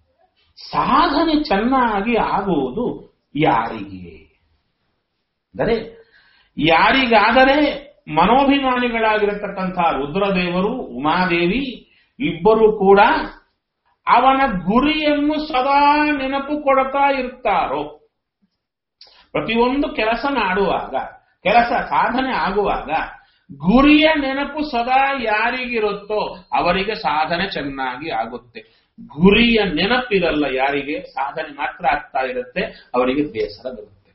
ಸಾಧನೆ ಚೆನ್ನಾಗಿ ಆಗುವುದು ಯಾರಿಗೆ ಅಂದರೆ ಯಾರಿಗಾದರೆ ಮನೋಭಿಮಾನಿಗಳಾಗಿರತಕ್ಕಂತಹ ರುದ್ರದೇವರು ಉಮಾದೇವಿ ಇಬ್ಬರು ಕೂಡ ಅವನ ಗುರಿಯನ್ನು ಸದಾ ನೆನಪು ಕೊಡ್ತಾ ಇರ್ತಾರೋ ಪ್ರತಿಯೊಂದು ಕೆಲಸ ಮಾಡುವಾಗ ಕೆಲಸ ಸಾಧನೆ ಆಗುವಾಗ ಗುರಿಯ ನೆನಪು ಸದಾ ಯಾರಿಗಿರುತ್ತೋ ಅವರಿಗೆ ಸಾಧನೆ ಚೆನ್ನಾಗಿ ಆಗುತ್ತೆ ಗುರಿಯ ನೆನಪಿರಲ್ಲ ಯಾರಿಗೆ ಸಾಧನೆ ಮಾತ್ರ ಆಗ್ತಾ ಇರುತ್ತೆ ಅವರಿಗೆ ಬೇಸರ ಬರುತ್ತೆ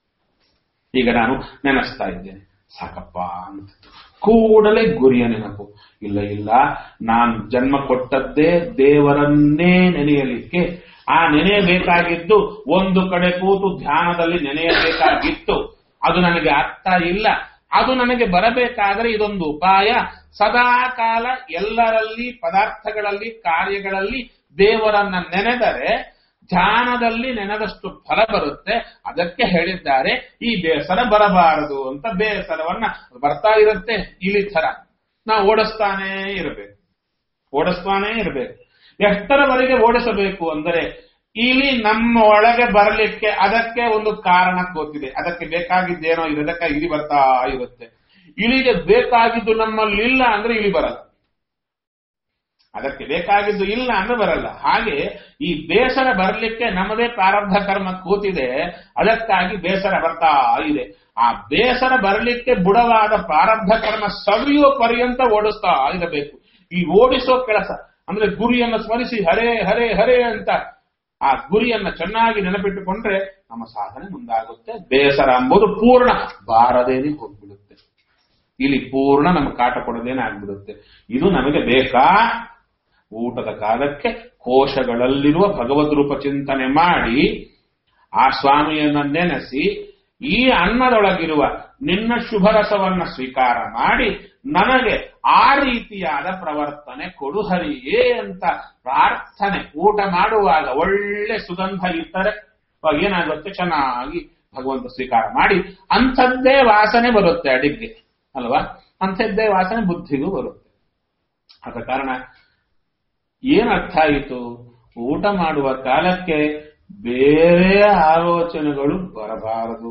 ಈಗ ನಾನು ನೆನೆಸ್ತಾ ಇದ್ದೇನೆ ಸಾಕಪ್ಪ ಅಂತ ಕೂಡಲೇ ಗುರಿಯ ನೆನಪು ಇಲ್ಲ ಇಲ್ಲ ನಾನು ಜನ್ಮ ಕೊಟ್ಟದ್ದೇ ದೇವರನ್ನೇ ನೆನೆಯಲಿಕ್ಕೆ ಆ ನೆನೆಯಬೇಕಾಗಿದ್ದು ಒಂದು ಕಡೆ ಕೂತು ಧ್ಯಾನದಲ್ಲಿ ನೆನೆಯಬೇಕಾಗಿತ್ತು ಅದು ನನಗೆ ಅರ್ಥ ಇಲ್ಲ ಅದು ನನಗೆ ಬರಬೇಕಾದರೆ ಇದೊಂದು ಉಪಾಯ ಸದಾ ಕಾಲ ಎಲ್ಲರಲ್ಲಿ ಪದಾರ್ಥಗಳಲ್ಲಿ ಕಾರ್ಯಗಳಲ್ಲಿ ದೇವರನ್ನ ನೆನೆದರೆ ಧ್ಯಾನದಲ್ಲಿ ನೆನೆದಷ್ಟು ಫಲ ಬರುತ್ತೆ ಅದಕ್ಕೆ ಹೇಳಿದ್ದಾರೆ ಈ ಬೇಸರ ಬರಬಾರದು ಅಂತ ಬೇಸರವನ್ನ ಬರ್ತಾ ಇರುತ್ತೆ ಇಲಿ ಥರ ನಾವು ಓಡಿಸ್ತಾನೇ ಇರಬೇಕು ಓಡಿಸ್ತಾನೇ ಇರಬೇಕು ಎಷ್ಟರವರೆಗೆ ಓಡಿಸಬೇಕು ಅಂದರೆ ಇಲಿ ನಮ್ಮ ಒಳಗೆ ಬರಲಿಕ್ಕೆ ಅದಕ್ಕೆ ಒಂದು ಕಾರಣ ಗೊತ್ತಿದೆ ಅದಕ್ಕೆ ಬೇಕಾಗಿದ್ದೇನೋ ಇದಕ್ಕೆ ಇಲಿ ಬರ್ತಾ ಇರುತ್ತೆ ಇಲಿಗೆ ಬೇಕಾಗಿದ್ದು ನಮ್ಮಲ್ಲಿ ಇಲ್ಲ ಅಂದ್ರೆ ಇಲಿ ಬರಲ್ಲ ಅದಕ್ಕೆ ಬೇಕಾಗಿದ್ದು ಇಲ್ಲ ಅಂದ್ರೆ ಬರಲ್ಲ ಹಾಗೆ ಈ ಬೇಸರ ಬರಲಿಕ್ಕೆ ನಮ್ಮದೇ ಪ್ರಾರಬ್ಧ ಕರ್ಮ ಕೂತಿದೆ ಅದಕ್ಕಾಗಿ ಬೇಸರ ಬರ್ತಾ ಇದೆ ಆ ಬೇಸರ ಬರಲಿಕ್ಕೆ ಬುಡವಾದ ಪ್ರಾರಬ್ಧ ಕರ್ಮ ಸವಿಯುವ ಪರ್ಯಂತ ಓಡಿಸ್ತಾ ಇರಬೇಕು ಈ ಓಡಿಸೋ ಕೆಲಸ ಅಂದ್ರೆ ಗುರಿಯನ್ನು ಸ್ಮರಿಸಿ ಹರೇ ಹರೇ ಹರೇ ಅಂತ ಆ ಗುರಿಯನ್ನ ಚೆನ್ನಾಗಿ ನೆನಪಿಟ್ಟುಕೊಂಡ್ರೆ ನಮ್ಮ ಸಾಧನೆ ಮುಂದಾಗುತ್ತೆ ಬೇಸರ ಎಂಬುದು ಪೂರ್ಣ ಬಾರದೇನೆ ಹೋಗ್ಬಿಡುತ್ತೆ ಇಲ್ಲಿ ಪೂರ್ಣ ನಮ್ಮ ಕಾಟ ಕೊಡದೇನೆ ಆಗ್ಬಿಡುತ್ತೆ ಇದು ನಮಗೆ ಬೇಕಾ ಊಟದ ಕಾಲಕ್ಕೆ ಕೋಶಗಳಲ್ಲಿರುವ ಭಗವದ್ ರೂಪ ಚಿಂತನೆ ಮಾಡಿ ಆ ಸ್ವಾಮಿಯನ್ನ ನೆನೆಸಿ ಈ ಅನ್ನದೊಳಗಿರುವ ನಿನ್ನ ಶುಭರಸವನ್ನ ಸ್ವೀಕಾರ ಮಾಡಿ ನನಗೆ ಆ ರೀತಿಯಾದ ಪ್ರವರ್ತನೆ ಕೊಡು ಹರಿಯೇ ಅಂತ ಪ್ರಾರ್ಥನೆ ಊಟ ಮಾಡುವಾಗ ಒಳ್ಳೆ ಸುಗಂಧ ಇದ್ದರೆ ಅವಾಗ ಏನಾಗುತ್ತೆ ಚೆನ್ನಾಗಿ ಭಗವಂತ ಸ್ವೀಕಾರ ಮಾಡಿ ಅಂಥದ್ದೇ ವಾಸನೆ ಬರುತ್ತೆ ಅಡಿಗೆ ಅಲ್ವಾ ಅಂಥದ್ದೇ ವಾಸನೆ ಬುದ್ಧಿಗೂ ಬರುತ್ತೆ ಆದ ಕಾರಣ ಏನ್ ಅರ್ಥ ಆಯಿತು ಊಟ ಮಾಡುವ ಕಾಲಕ್ಕೆ ಬೇರೆ ಆಲೋಚನೆಗಳು ಬರಬಾರದು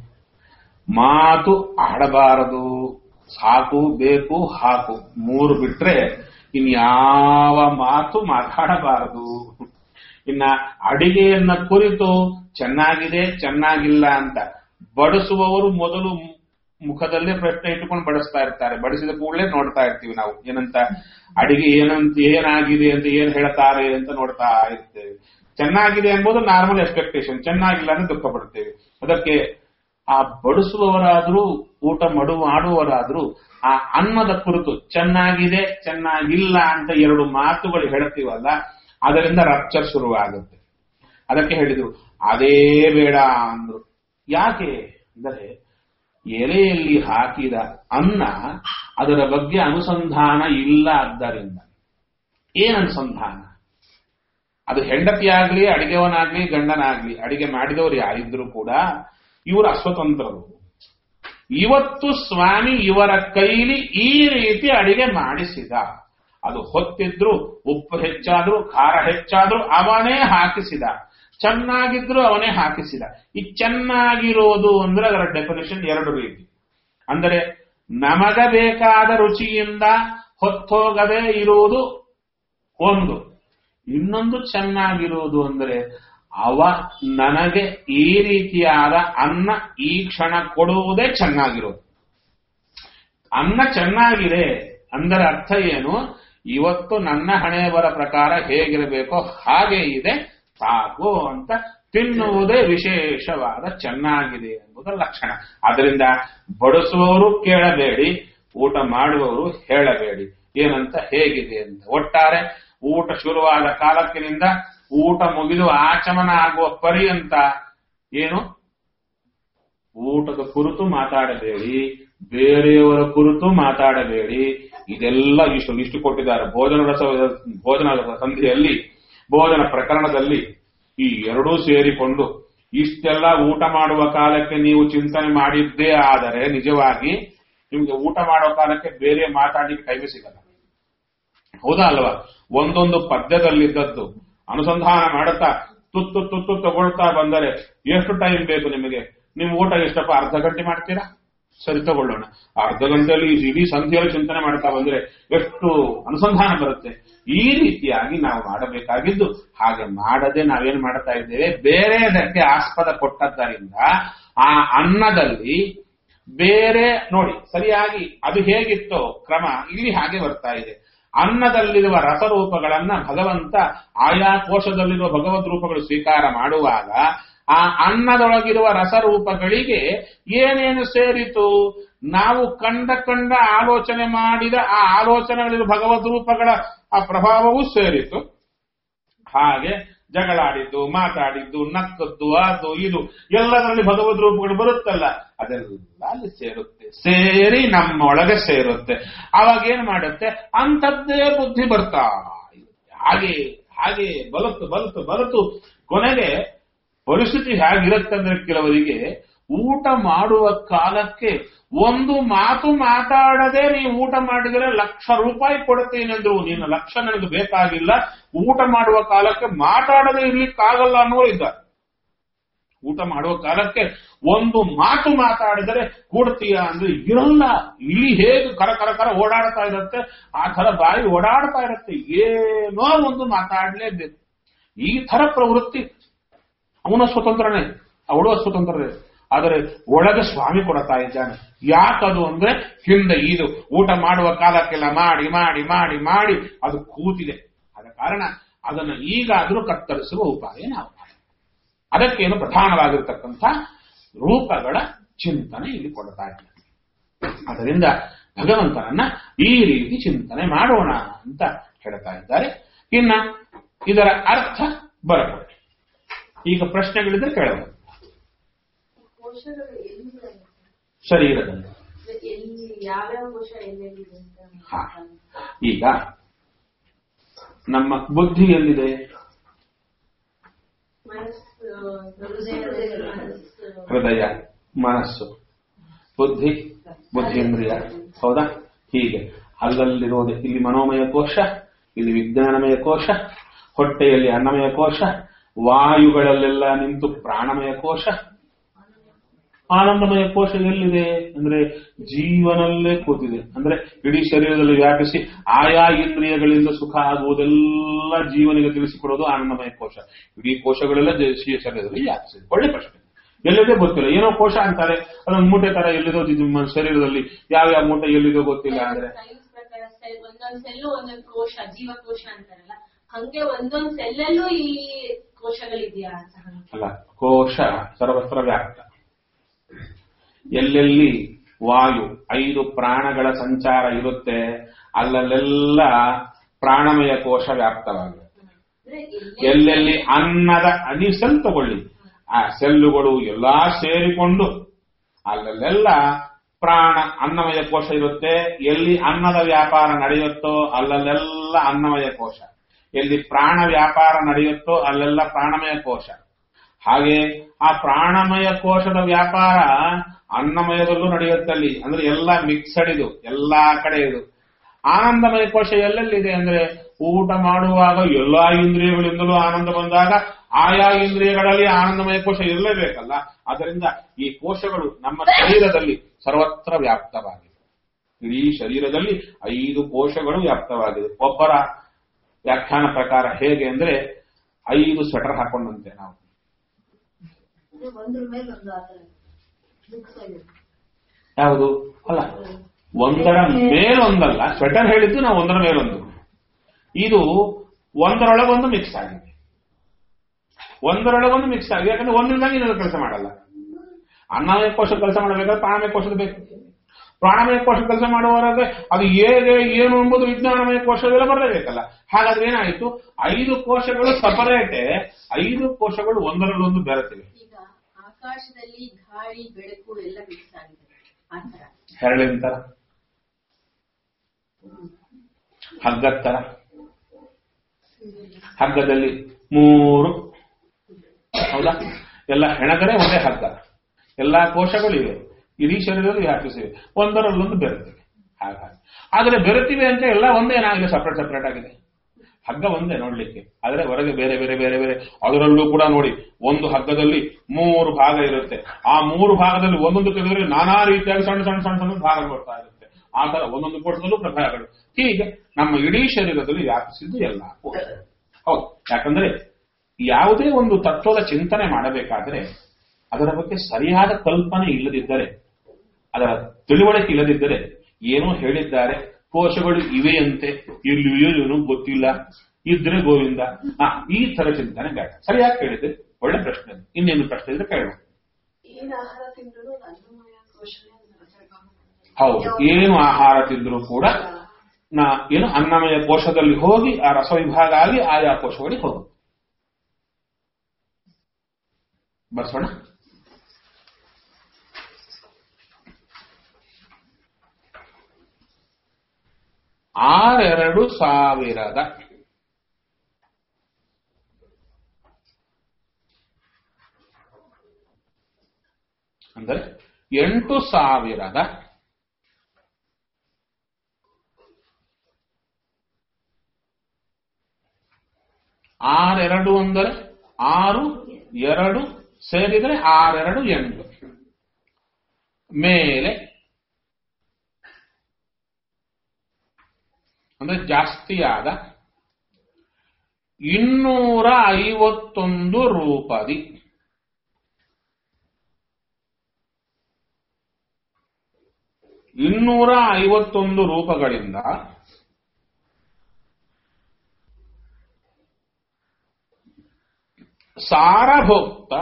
ಮಾತು ಆಡಬಾರದು ಸಾಕು ಬೇಕು ಹಾಕು ಮೂರು ಬಿಟ್ರೆ ಇನ್ಯಾವ ಮಾತು ಮಾತಾಡಬಾರದು ಇನ್ನ ಅಡಿಗೆಯನ್ನ ಕುರಿತು ಚೆನ್ನಾಗಿದೆ ಚೆನ್ನಾಗಿಲ್ಲ ಅಂತ ಬಡಿಸುವವರು ಮೊದಲು ಮುಖದಲ್ಲೇ ಪ್ರಶ್ನೆ ಇಟ್ಟುಕೊಂಡು ಬಡಿಸ್ತಾ ಇರ್ತಾರೆ ಬಡಿಸಿದ ಕೂಡಲೇ ನೋಡ್ತಾ ಇರ್ತೀವಿ ನಾವು ಏನಂತ ಅಡಿಗೆ ಏನಂತ ಏನಾಗಿದೆ ಅಂತ ಏನ್ ಹೇಳ್ತಾರೆ ಅಂತ ನೋಡ್ತಾ ಇರ್ತೇವೆ ಚೆನ್ನಾಗಿದೆ ಎಂಬುದು ನಾರ್ಮಲ್ ಎಕ್ಸ್ಪೆಕ್ಟೇಷನ್ ಚೆನ್ನಾಗಿಲ್ಲ ಅಂದ್ರೆ ದುಃಖ ಪಡ್ತೇವೆ ಅದಕ್ಕೆ ಆ ಬಡಿಸುವವರಾದ್ರೂ ಊಟ ಮಡು ಮಾಡುವವರಾದ್ರೂ ಆ ಅನ್ನದ ಕುರಿತು ಚೆನ್ನಾಗಿದೆ ಚೆನ್ನಾಗಿಲ್ಲ ಅಂತ ಎರಡು ಮಾತುಗಳು ಹೇಳ್ತೀವಲ್ಲ ಅದರಿಂದ ರಪ್ಚರ್ ಶುರುವಾಗುತ್ತೆ ಅದಕ್ಕೆ ಹೇಳಿದ್ರು ಅದೇ ಬೇಡ ಅಂದ್ರು ಯಾಕೆ ಅಂದರೆ ಎಲೆಯಲ್ಲಿ ಹಾಕಿದ ಅನ್ನ ಅದರ ಬಗ್ಗೆ ಅನುಸಂಧಾನ ಇಲ್ಲ ಆದ್ದರಿಂದ ಏನ್ ಅನುಸಂಧಾನ ಅದು ಹೆಂಡತಿಯಾಗ್ಲಿ ಅಡಿಗೆವನಾಗ್ಲಿ ಗಂಡನಾಗ್ಲಿ ಅಡಿಗೆ ಮಾಡಿದವರು ಯಾರಿದ್ರು ಕೂಡ ಇವರು ಅಸ್ವತಂತ್ರರು ಇವತ್ತು ಸ್ವಾಮಿ ಇವರ ಕೈಲಿ ಈ ರೀತಿ ಅಡಿಗೆ ಮಾಡಿಸಿದ ಅದು ಹೊತ್ತಿದ್ರು ಉಪ್ಪು ಹೆಚ್ಚಾದ್ರೂ ಖಾರ ಹೆಚ್ಚಾದ್ರೂ ಅವನೇ ಹಾಕಿಸಿದ ಚೆನ್ನಾಗಿದ್ರು ಅವನೇ ಹಾಕಿಸಿದ ಈ ಚೆನ್ನಾಗಿರೋದು ಅಂದ್ರೆ ಅದರ ಡೆಫಿನೇಷನ್ ಎರಡು ರೀತಿ ಅಂದರೆ ನಮಗ ಬೇಕಾದ ರುಚಿಯಿಂದ ಹೊತ್ತೋಗದೆ ಇರುವುದು ಒಂದು ಇನ್ನೊಂದು ಚೆನ್ನಾಗಿರುವುದು ಅಂದರೆ ಅವ ನನಗೆ ಈ ರೀತಿಯಾದ ಅನ್ನ ಈ ಕ್ಷಣ ಕೊಡುವುದೇ ಚೆನ್ನಾಗಿರೋದು ಅನ್ನ ಚೆನ್ನಾಗಿದೆ ಅದರ ಅರ್ಥ ಏನು ಇವತ್ತು ನನ್ನ ಹಣೆಯವರ ಪ್ರಕಾರ ಹೇಗಿರಬೇಕೋ ಹಾಗೆ ಇದೆ ಸಾಕು ಅಂತ ತಿನ್ನುವುದೇ ವಿಶೇಷವಾದ ಚೆನ್ನಾಗಿದೆ ಎಂಬುದು ಲಕ್ಷಣ ಅದರಿಂದ ಬಡಿಸುವವರು ಕೇಳಬೇಡಿ ಊಟ ಮಾಡುವವರು ಹೇಳಬೇಡಿ ಏನಂತ ಹೇಗಿದೆ ಅಂತ ಒಟ್ಟಾರೆ ಊಟ ಶುರುವಾದ ಕಾಲಕ್ಕಿನಿಂದ ಊಟ ಮುಗಿದು ಆಚಮನ ಆಗುವ ಪರ್ಯಂತ ಏನು ಊಟದ ಕುರಿತು ಮಾತಾಡಬೇಡಿ ಬೇರೆಯವರ ಕುರಿತು ಮಾತಾಡಬೇಡಿ ಇದೆಲ್ಲ ಇಷ್ಟು ಇಷ್ಟು ಕೊಟ್ಟಿದ್ದಾರೆ ಭೋಜನ ರಸ ಭೋಜನ ಸಂಧಿಯಲ್ಲಿ ಭೋಜನ ಪ್ರಕರಣದಲ್ಲಿ ಈ ಎರಡೂ ಸೇರಿಕೊಂಡು ಇಷ್ಟೆಲ್ಲ ಊಟ ಮಾಡುವ ಕಾಲಕ್ಕೆ ನೀವು ಚಿಂತನೆ ಮಾಡಿದ್ದೇ ಆದರೆ ನಿಜವಾಗಿ ನಿಮ್ಗೆ ಊಟ ಮಾಡೋ ಕಾಲಕ್ಕೆ ಬೇರೆ ಮಾತಾಡಲಿಕ್ಕೆ ಟೈಮೇ ಸಿಗಲ್ಲ ಹೌದಾ ಅಲ್ವಾ ಒಂದೊಂದು ಪದ್ಯದಲ್ಲಿದ್ದದ್ದು ಅನುಸಂಧಾನ ಮಾಡುತ್ತಾ ತುತ್ತು ತುತ್ತು ತಗೊಳ್ತಾ ಬಂದರೆ ಎಷ್ಟು ಟೈಮ್ ಬೇಕು ನಿಮಗೆ ನಿಮ್ ಊಟ ಎಷ್ಟಪ್ಪ ಅರ್ಧ ಗಂಟೆ ಮಾಡ್ತೀರಾ ಸರಿ ತಗೊಳ್ಳೋಣ ಅರ್ಧ ಗಂಟೆಯಲ್ಲಿ ಇಡೀ ಸಂಧಿಯಲ್ಲಿ ಚಿಂತನೆ ಮಾಡ್ತಾ ಬಂದ್ರೆ ಎಷ್ಟು ಅನುಸಂಧಾನ ಬರುತ್ತೆ ಈ ರೀತಿಯಾಗಿ ನಾವು ಮಾಡಬೇಕಾಗಿದ್ದು ಹಾಗೆ ಮಾಡದೆ ನಾವೇನ್ ಮಾಡ್ತಾ ಇದ್ದೇವೆ ಬೇರೆದಕ್ಕೆ ಆಸ್ಪದ ಕೊಟ್ಟದ್ದರಿಂದ ಆ ಅನ್ನದಲ್ಲಿ ಬೇರೆ ನೋಡಿ ಸರಿಯಾಗಿ ಅದು ಹೇಗಿತ್ತೋ ಕ್ರಮ ಇಲ್ಲಿ ಹಾಗೆ ಬರ್ತಾ ಇದೆ ಅನ್ನದಲ್ಲಿರುವ ರಸರೂಪಗಳನ್ನ ಭಗವಂತ ಆಯಾ ಕೋಶದಲ್ಲಿರುವ ಭಗವದ್ ರೂಪಗಳು ಸ್ವೀಕಾರ ಮಾಡುವಾಗ ಆ ಅನ್ನದೊಳಗಿರುವ ರಸರೂಪಗಳಿಗೆ ಏನೇನು ಸೇರಿತು ನಾವು ಕಂಡ ಕಂಡ ಆಲೋಚನೆ ಮಾಡಿದ ಆ ಆಲೋಚನೆಗಳಿರುವ ಭಗವದ್ ರೂಪಗಳ ಆ ಪ್ರಭಾವವೂ ಸೇರಿತು ಹಾಗೆ ಜಗಳಾಡಿದ್ದು ಮಾತಾಡಿದ್ದು ನಕ್ಕದ್ದು ಅದು ಇದು ಎಲ್ಲದರಲ್ಲಿ ಭಗವದ್ ರೂಪಗಳು ಬರುತ್ತಲ್ಲ ಅದೆಲ್ಲ ಅಲ್ಲಿ ಸೇರುತ್ತೆ ಸೇರಿ ನಮ್ಮೊಳಗೆ ಸೇರುತ್ತೆ ಅವಾಗ ಏನ್ ಮಾಡುತ್ತೆ ಅಂಥದ್ದೇ ಬುದ್ಧಿ ಬರ್ತಾ ಇರುತ್ತೆ. ಹಾಗೆ ಹಾಗೆ ಬಲತು ಬಲತು ಬಲತು ಕೊನೆಗೆ ಪರಿಸ್ಥಿತಿ ಹೇಗಿರುತ್ತಂದ್ರೆ ಕೆಲವರಿಗೆ ಊಟ ಮಾಡುವ ಕಾಲಕ್ಕೆ ಒಂದು ಮಾತು ಮಾತಾಡದೆ ನೀವು ಊಟ ಮಾಡಿದರೆ ಲಕ್ಷ ರೂಪಾಯಿ ಕೊಡ್ತೀನಿ ಅಂದ್ರು ನಿನ್ನ ಲಕ್ಷ ನನಗೆ ಬೇಕಾಗಿಲ್ಲ ಊಟ ಮಾಡುವ ಕಾಲಕ್ಕೆ ಮಾತಾಡದೆ ಇರ್ಲಿಕ್ಕಾಗಲ್ಲ ಅನ್ನೋ ಇದ್ದ ಊಟ ಮಾಡುವ ಕಾಲಕ್ಕೆ ಒಂದು ಮಾತು ಮಾತಾಡಿದರೆ ಕೊಡ್ತೀಯ ಅಂದ್ರೆ ಇರಲ್ಲ ಇಲ್ಲಿ ಹೇಗೆ ಕರ ಕರ ಕರ ಓಡಾಡ್ತಾ ಇರುತ್ತೆ ಆ ತರ ಬಾಯಿ ಓಡಾಡ್ತಾ ಇರುತ್ತೆ ಏನೋ ಒಂದು ಮಾತಾಡ್ಲೇಬೇಕು ಈ ತರ ಪ್ರವೃತ್ತಿ ಅವನ ಸ್ವತಂತ್ರನೇ ಅವಳು ಸ್ವತಂತ್ರನೇ ಆದರೆ ಒಳಗೆ ಸ್ವಾಮಿ ಕೊಡ್ತಾ ಇದ್ದಾನೆ ಯಾಕದು ಅಂದ್ರೆ ಹಿಂದೆ ಇದು ಊಟ ಮಾಡುವ ಕಾಲಕ್ಕೆಲ್ಲ ಮಾಡಿ ಮಾಡಿ ಮಾಡಿ ಮಾಡಿ ಅದು ಕೂತಿದೆ ಆದ ಕಾರಣ ಅದನ್ನು ಈಗಾದರೂ ಕತ್ತರಿಸುವ ಉಪಾಯ ನಾವು ಮಾಡೋಣ. ಅದಕ್ಕೇನು ಪ್ರಧಾನವಾಗಿರ್ತಕ್ಕಂಥ ರೂಪಗಳ ಚಿಂತನೆ ಇಲ್ಲಿ ಕೊಡ್ತಾ ಇದ್ದಾನೆ ಅದರಿಂದ ಭಗವಂತನನ್ನ ಈ ರೀತಿ ಚಿಂತನೆ ಮಾಡೋಣ ಅಂತ ಹೇಳ್ತಾ ಇದ್ದಾರೆ ಇನ್ನ ಇದರ ಅರ್ಥ ಬರಬಹುದು ಈಗ ಪ್ರಶ್ನೆಗಳಿದ್ರೆ ಕೇಳಬಹುದು ಕೋಶಗಳು ಎಲ್ಲಿದೆ ಶರೀರದಲ್ಲಿ ಎಲ್ಲಿ ಯಾವ್ಯಾವ ಕೋಶ ಎಲ್ಲೆಲ್ಲಿದೆ ಹಾ. ಅಂತ ಈಗ ನಮ್ಮ ಬುದ್ಧಿ ಎಲ್ಲಿದೆ ಮನಸ್ಸು ಹೃದಯದಲ್ಲಿ ಮನಸ್ಸು ಹೃದಯ ಮನಸ್ಸು ಬುದ್ಧಿ ಬುದ್ಧೇಂದ್ರಿಯ ಹೌದಾ ಹೀಗೆ ಅಲ್ಲಲ್ಲಿರೋದು ಇಲ್ಲಿ ಮನೋಮಯ ಕೋಶ ಇಲ್ಲಿ ವಿಜ್ಞಾನಮಯ ಕೋಶ ಹೊಟ್ಟೆಯಲ್ಲಿ ಅನ್ನಮಯ ಕೋಶ ವಾಯುಗಳಲ್ಲೆಲ್ಲ ನಿಂತು ಪ್ರಾಣಮಯ ಕೋಶ ಆನಂದಮಯ ಕೋಶ ಎಲ್ಲಿದೆ ಅಂದ್ರೆ ಜೀವನಲ್ಲೇ ಕೂತಿದೆ ಅಂದ್ರೆ ಇಡೀ ಶರೀರದಲ್ಲಿ ವ್ಯಾಪಿಸಿ ಆಯಾ ಇಂದ್ರಿಯಗಳಿಂದ ಸುಖ ಆಗುವುದೆಲ್ಲ ಜೀವನಿಗೆ ತಿಳಿಸಿಕೊಡೋದು ಆನಂದಮಯ ಕೋಶ ಇಡೀ ಕೋಶಗಳೆಲ್ಲ ಜ- ಶ್ರೀ ಶರೀರದಲ್ಲಿ ವ್ಯಾಪಿಸಿದೆ ಒಳ್ಳೆ ಪ್ರಶ್ನೆ ಎಲ್ಲಿದೆ ಗೊತ್ತಿಲ್ಲ ಏನೋ ಕೋಶ ಅಂತಾರೆ ಅದೊಂದು ಮೂಟೆ ತರ ಎಲ್ಲಿದೋ ಜಿ- ನಿಮ್ಮ ಶರೀರದಲ್ಲಿ ಯಾವ ಯಾವ ಮೂಟೆ ಎಲ್ಲಿದೋ ಗೊತ್ತಿಲ್ಲ ಅಂದ್ರೆ ಸೈನ್ಸ್ ಪ್ರಕಾರ ಸೆಲ್ ಒಂದೊಂದ್ ಸೆಲ್ಲು ಒಂದೊಂದು ಕೋಶ ಜೀವಕೋಶ ಅಂತಾರಲ್ಲ ಹಂಗೆ ಒಂದೊಂದ್ ಸೆಲ್ಲಲ್ಲೂ ಈ ಕೋಶಗಳಿದೆಯಾ ಅಂತ ಹಂಗೆ ಅಲ್ಲ ಕೋಶ ಸರ್ವತ್ರ ವ್ಯಾಪ್ತ ಎಲ್ಲೆಲ್ಲಿ ವಾಯು ಐದು ಪ್ರಾಣಗಳ ಸಂಚಾರ ಇರುತ್ತೆ ಅಲ್ಲಲ್ಲೆಲ್ಲ ಪ್ರಾಣಮಯ ಕೋಶ ವ್ಯಾಪ್ತವಾಗಿದೆ ಅಂದ್ರೆ ಎಲ್ಲೆಲ್ಲಿ ಅನ್ನದ ಅಣಿ ಸೆಲ್ ತಗೊಳ್ಳಿ ಆ ಸೆಲ್ಲುಗಳು ಎಲ್ಲಾ ಸೇರಿಕೊಂಡು ಅಲ್ಲಲ್ಲೆಲ್ಲ ಪ್ರಾಣ ಅನ್ನಮಯ ಕೋಶ ಇರುತ್ತೆ ಎಲ್ಲಿ ಅನ್ನದ ವ್ಯಾಪಾರ ನಡೆಯುತ್ತೋ ಅಲ್ಲಲ್ಲೆಲ್ಲ ಅನ್ನಮಯ ಕೋಶ ಎಲ್ಲಿ ಪ್ರಾಣ ವ್ಯಾಪಾರ ನಡೆಯುತ್ತೋ ಅಲ್ಲೆಲ್ಲ ಪ್ರಾಣಮಯ ಕೋಶ ಹಾಗೆ ಆ ಪ್ರಾಣಮಯ ಕೋಶದ ವ್ಯಾಪಾರ ಅನ್ನಮಯದಲ್ಲೂ ನಡೆಯುತ್ತಲ್ಲಿ ಅಂದ್ರೆ ಎಲ್ಲ ಮಿಕ್ಸಡ್ ಇದು ಎಲ್ಲಾ ಕಡೆ ಇದು ಆನಂದಮಯ ಕೋಶ ಎಲ್ಲೆಲ್ಲಿದೆ ಅಂದ್ರೆ ಊಟ ಮಾಡುವಾಗ ಎಲ್ಲಾ ಇಂದ್ರಿಯಗಳಿಂದಲೂ ಆನಂದ ಬಂದಾಗ ಆಯಾ ಇಂದ್ರಿಯಗಳಲ್ಲಿ ಆನಂದಮಯ ಕೋಶ ಇರಲೇಬೇಕಲ್ಲ ಅದರಿಂದ ಈ ಕೋಶಗಳು ನಮ್ಮ ಶರೀರದಲ್ಲಿ ಸರ್ವತ್ರ ವ್ಯಾಪ್ತವಾಗಿದೆ ಇಡೀ ಶರೀರದಲ್ಲಿ ಐದು ಕೋಶಗಳು ವ್ಯಾಪ್ತವಾಗಿದೆ ಒಬ್ಬರ ವ್ಯಾಖ್ಯಾನ ಪ್ರಕಾರ ಹೇಗೆ ಅಂದ್ರೆ ಐದು ಸ್ವೆಟರ್ ಹಾಕೊಂಡಂತೆ ನಾವು ಒಂದ್ರ ಮೇಲೆ ಒಂದು ಆತರ ಮಿಕ್ಸ್ ಆಗಿದೆ ಯಾವುದು ಅಲ್ಲ ಒಂದರ ಮೇಲೊಂದಲ್ಲ ಸ್ವೆಟರ್ ಹೇಳಿದ್ದು ನಾವು ಒಂದರ ಮೇಲೊಂದು ಇದು ಒಂದರೊಳಗೊಂದು ಮಿಕ್ಸ್ ಆಗಿದೆ ಒಂದರೊಳಗೊಂದು ಮಿಕ್ಸ್ ಆಗಿದೆ ಯಾಕಂದ್ರೆ ಒಂದರಿಂದಾಗಿ ಇನ್ನೊಂದು ಕೆಲಸ ಮಾಡಲ್ಲ ಅನ್ನಮಯ ಕೋಶ ಕೆಲಸ ಮಾಡಬೇಕಾದ್ರೆ ಪ್ರಾಣಮಯ ಕೋಶದ ಬೇಕು ಪ್ರಾಣಮಯ ಕೋಶ ಕೆಲಸ ಮಾಡುವವರಾದ್ರೆ ಅದು ಹೇಗೆ ಏನು ಎಂಬುದು ವಿಜ್ಞಾನಮಯ ಕೋಶದೆಲ್ಲ ಬರಲೇಬೇಕಲ್ಲ ಹಾಗಾದ್ರೆ ಏನಾಯಿತು ಐದು ಕೋಶಗಳು ಸಪರೇಟೆ ಐದು ಕೋಶಗಳು ಒಂದರಲ್ಲೊಂದು ಬೆರೆತಿವೆ ಈಗ ಆಕಾಶದಲ್ಲಿ ಗಾಳಿ ಬೆಳಕು ಎಲ್ಲ ಮಿಕ್ಸ್ ಆಗಿದೆ ಆತರ ಹೆರಳಿನ ತರ ಹಗ್ಗದ ತರ ಹಗ್ಗದಲ್ಲಿ ಮೂರು ಹೌದಾ ಎಲ್ಲ ಹೆಣಗರೆ ಒಂದೇ ಹಗ್ಗ ಎಲ್ಲಾ ಕೋಶಗಳಿವೆ ಇಡೀ ಶರೀರದಲ್ಲಿ ವ್ಯಾಪಿಸಿವೆ ಒಂದರಲ್ಲೊಂದು ಬೆರೆತಿವೆ ಹಾಗಾಗಿ ಆದರೆ ಬೆರೆತಿವೆ ಅಂತ ಎಲ್ಲ ಒಂದೇ ಏನಾಗಿದೆ ಸಪ್ರೇಟ್ ಸಪ್ರೇಟ್ ಆಗಿದೆ ಹಗ್ಗ ಒಂದೇ ನೋಡ್ಲಿಕ್ಕೆ ಆದರೆ ಹೊರಗೆ ಬೇರೆ ಬೇರೆ ಬೇರೆ ಬೇರೆ ಅದರಲ್ಲೂ ಕೂಡ ನೋಡಿ ಒಂದು ಹಗ್ಗದಲ್ಲಿ ಮೂರು ಭಾಗ ಇರುತ್ತೆ ಆ ಮೂರು ಭಾಗದಲ್ಲಿ ಒಂದೊಂದು ತೆಗೆದರೆ ನಾನಾ ರೀತಿಯಾಗಿ ಸಣ್ಣ ಸಣ್ಣ ಸಣ್ಣ ಸಣ್ಣ ಭಾಗ ಬರ್ತಾ ಇರುತ್ತೆ ಆ ತರ ಒಂದೊಂದು ಕೋಶದಲ್ಲೂ ಪ್ರಭಾವಗಳು ಹೀಗೆ ನಮ್ಮ ಇಡೀ ಶರೀರದಲ್ಲಿ ವ್ಯಾಪಿಸಿದ್ದು ಎಲ್ಲ ಕೋಶ ಹೌದು ಯಾಕಂದ್ರೆ ಯಾವುದೇ ಒಂದು ತತ್ವದ ಚಿಂತನೆ ಮಾಡಬೇಕಾದ್ರೆ ಅದರ ಬಗ್ಗೆ ಸರಿಯಾದ ಕಲ್ಪನೆ ಇಲ್ಲದಿದ್ದರೆ ಅದರ ತಿಳುವಳಿಕೆ ಇಲ್ಲದಿದ್ದರೆ ಏನೋ ಹೇಳಿದ್ದಾರೆ ಕೋಶಗಳು ಇವೆಯಂತೆ ಎಲ್ಲಿಯೋ ಏನೋ ಗೊತ್ತಿಲ್ಲ ಇದ್ರೆ ಗೋವಿಂದ ಆ ಈ ತರ ಚಿಂತನೆ ಬೇಡ ಸರಿಯಾಗಿ ಕೇಳಿದೆ ಒಳ್ಳೆ ಪ್ರಶ್ನೆ ಇನ್ನೇನು ಪ್ರಶ್ನೆ ಇದ್ರೆ ಕೇಳೋಣ ಏನ್ ಆಹಾರ ತಿಂದ್ರು ಅನ್ನಮಯ ಕೋಶನೇ ಹೌದು ಏನು ಆಹಾರ ತಿಂದರೂ ಕೂಡ ನಾ ಏನು ಅನ್ನಮಯ ಕೋಶದಲ್ಲಿ ಹೋಗಿ ಆ ರಸ ವಿಭಾಗ ಆಗಿ ಆಯಾ ಕೋಶಗಳಿಗೆ ಹೋಗುತ್ತೆ ಬರ್ಸೋಣ ಆರೆರಡು ಸಾವಿರದ ಅಂದರೆ ಎಂಟು ಸಾವಿರದ ಆರೆರಡು ಅಂದರೆ ಆರು ಎರಡು ಸೇರಿದರೆ ಆರೆರಡು ಎಂಟು ಮೇಲೆ ಅಂದ್ರೆ ಜಾಸ್ತಿಯಾದ ಇನ್ನೂರ ಐವತ್ತೊಂದು ರೂಪದಿ ಇನ್ನೂರ ಐವತ್ತೊಂದು ರೂಪಗಳಿಂದ ಸಾರಭೋಕ್ತ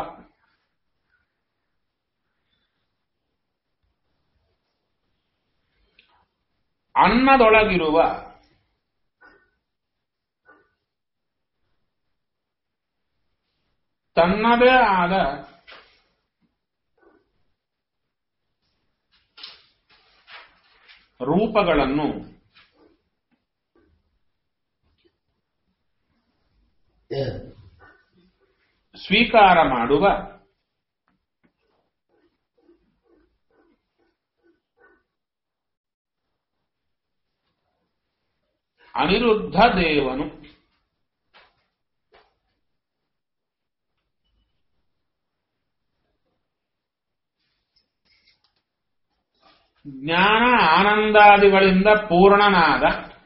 ಅನ್ನದೊಳಗಿರುವ ತನ್ನದೇ ಆದ ರೂಪಗಳನ್ನು ಸ್ವೀಕಾರ ಮಾಡುವ ಅನಿರುದ್ಧ ದೇವನು ಜ್ಞಾನ ಆನಂದಾದಿಗಳಿಂದ ಪೂರ್ಣನಾದ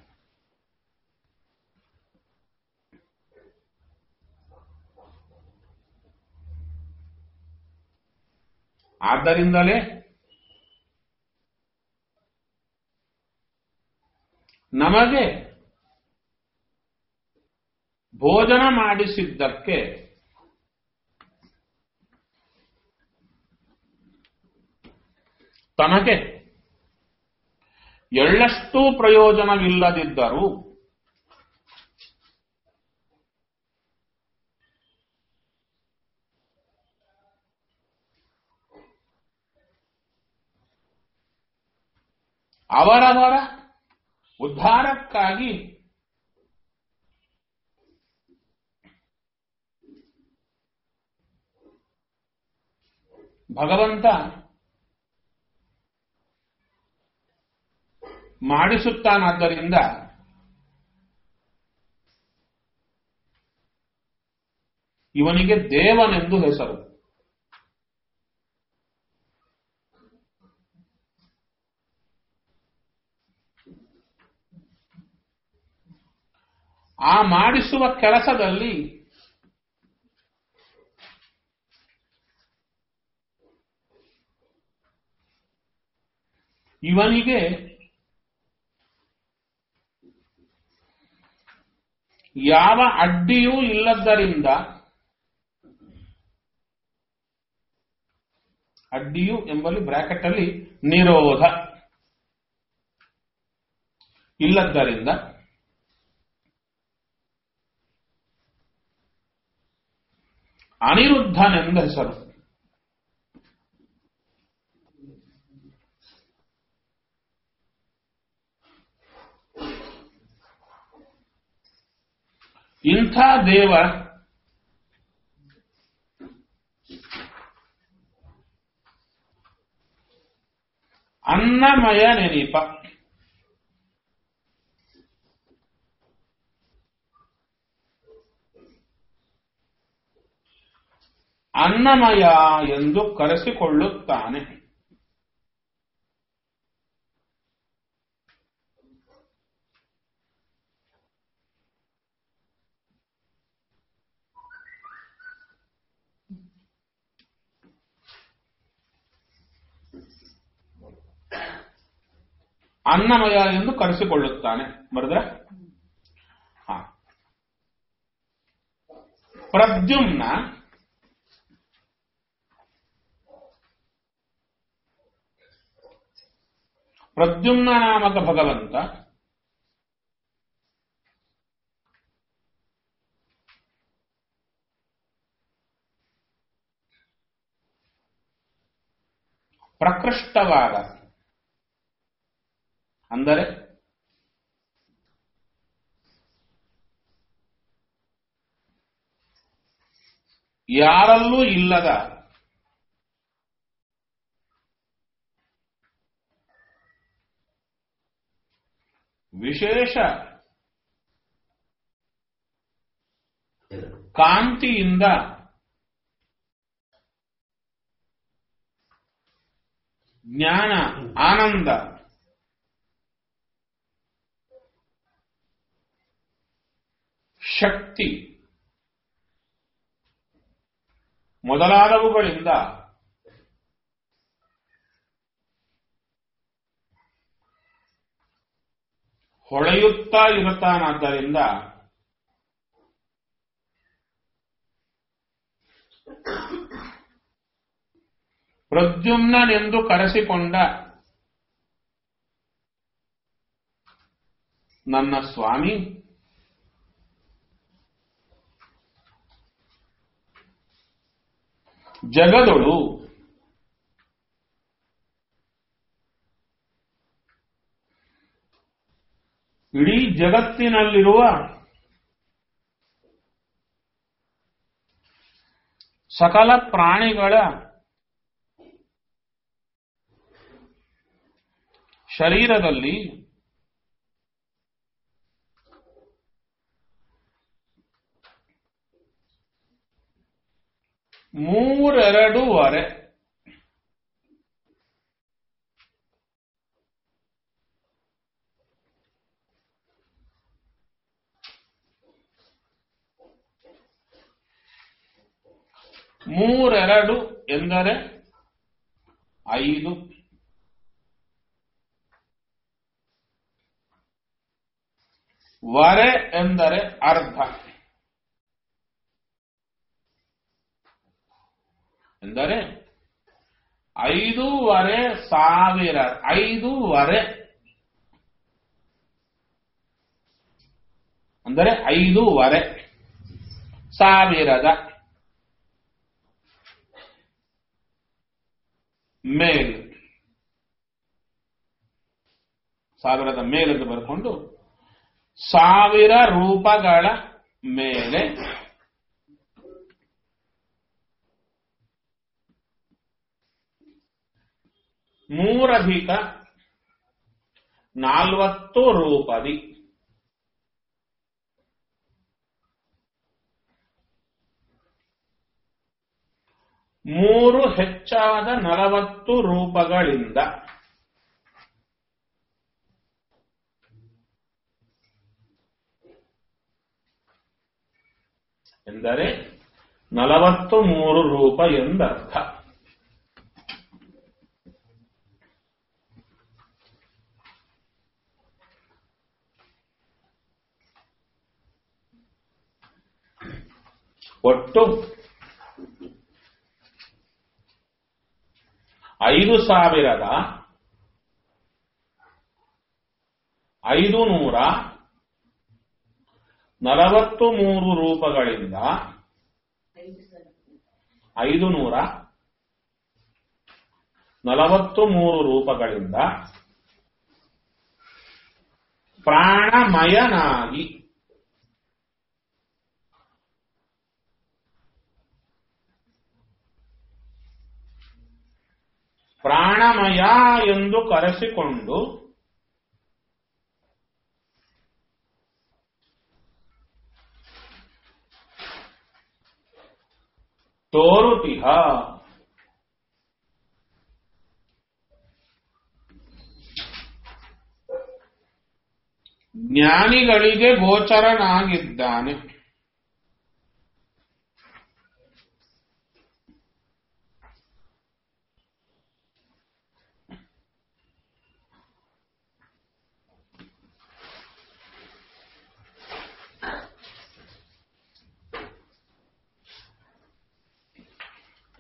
ಆದ್ದರಿಂದಲೇ ನಮಗೆ ಭೋಜನ ಮಾಡಿಸಿದ್ದಕ್ಕೆ ತನಗೆ ಎಳ್ಳಷ್ಟೂ ಪ್ರಯೋಜನವಿಲ್ಲದಿದ್ದರೂ ಅವರವರ ಉದ್ಧಾರಕ್ಕಾಗಿ ಭಗವಂತ ಮಾಡಿಸುತ್ತಾನಾದ್ದರಿಂದ ಇವನಿಗೆ ದೇವನೆಂದು ಹೆಸರು ಆ ಮಾಡಿಸುವ ಕೆಲಸದಲ್ಲಿ ಇವನಿಗೆ ಯಾವ ಅಡ್ಡಿಯೂ ಇಲ್ಲದ್ದರಿಂದ ಅಡ್ಡಿಯು ಎಂಬಲ್ಲಿ ಬ್ರಾಕೆಟ್ ಅಲ್ಲಿ ನಿರೋಧ ಇಲ್ಲದ್ದರಿಂದ ಅನಿರುದ್ಧನೆಂದ ಹೆಸರು ಇಂಥ ದೇವ ಅನ್ನಮಯ ನೆನಪ ಅನ್ನಮಯ ಎಂದು ಕರೆಸಿಕೊಳ್ಳುತ್ತಾನೆ ಅನ್ನಮಯ ಎಂದು ಕರೆಸಿಕೊಳ್ಳುತ್ತಾನೆ ಬರೆದ್ರೆ ಹ ಪ್ರದ್ಯುಮ್ನ ಪ್ರದ್ಯುಮ್ನ ನಾಮಕ ಭಗವಂತ ಪ್ರಕೃಷ್ಟವಾದ ಅಂದರೆ ಯಾರಲ್ಲೂ ಇಲ್ಲದ ವಿಶೇಷ ಕಾಂತಿಯಿಂದ ಜ್ಞಾನ ಆನಂದ ಶಕ್ತಿ ಮೊದಲಾದವುಗಳಿಂದ ಹೊಳೆಯುತ್ತಾ ಇರುತ್ತಾನಾದ್ದರಿಂದ ಪ್ರದ್ಯುಮ್ನನೆಂದು ಕರೆಸಿಕೊಂಡ ನನ್ನ ಸ್ವಾಮಿ ಜಗದೊಳು ಇಡೀ ಜಗತ್ತಿನಲ್ಲಿರುವ ಸಕಲ ಪ್ರಾಣಿಗಳ ಶರೀರದಲ್ಲಿ ಮೂರೆರಡೂವರೆ ಮೂರೆರಡು ಎಂದರೆ ಐದು ವರೆ ಎಂದರೆ ಅರ್ಧ ಎಂದರೆ ಐದೂವರೆ ಸಾವಿರ ಐದೂವರೆ ಅಂದರೆ ಐದೂವರೆ ಸಾವಿರದ ಮೇಲ್ ಸಾವಿರದ ಮೇಲೆಂದು ಬರ್ಕೊಂಡು ಸಾವಿರ ರೂಪಗಳ ಮೇಲೆ ಮೂರಧಿಕ ನಾಲ್ವತ್ತು ರೂಪದಿ ಮೂರು ಹೆಚ್ಚಾದ ನಲವತ್ತು ರೂಪಗಳಿಂದ ಎಂದರೆ ನಲವತ್ತು ಮೂರು ರೂಪ ಎಂದರ್ಥ ಒಟ್ಟು ಐದು ಸಾವಿರದ ಐದು ನೂರ ನಲವತ್ತು ಮೂರು ರೂಪಗಳಿಂದ ಐದು ನೂರ ನಲವತ್ತು ಮೂರು ರೂಪಗಳಿಂದ ಪ್ರಾಣಮಯನಾಗಿ ಪ್ರಾಣಮಯ ಎಂದು ಕರೆಸಿಕೊಂಡು ತೋರುತಿಹ ಜ್ಞಾನಿಗಳಿಗೆ ಗೋಚರನಾಗಿದ್ದಾನೆ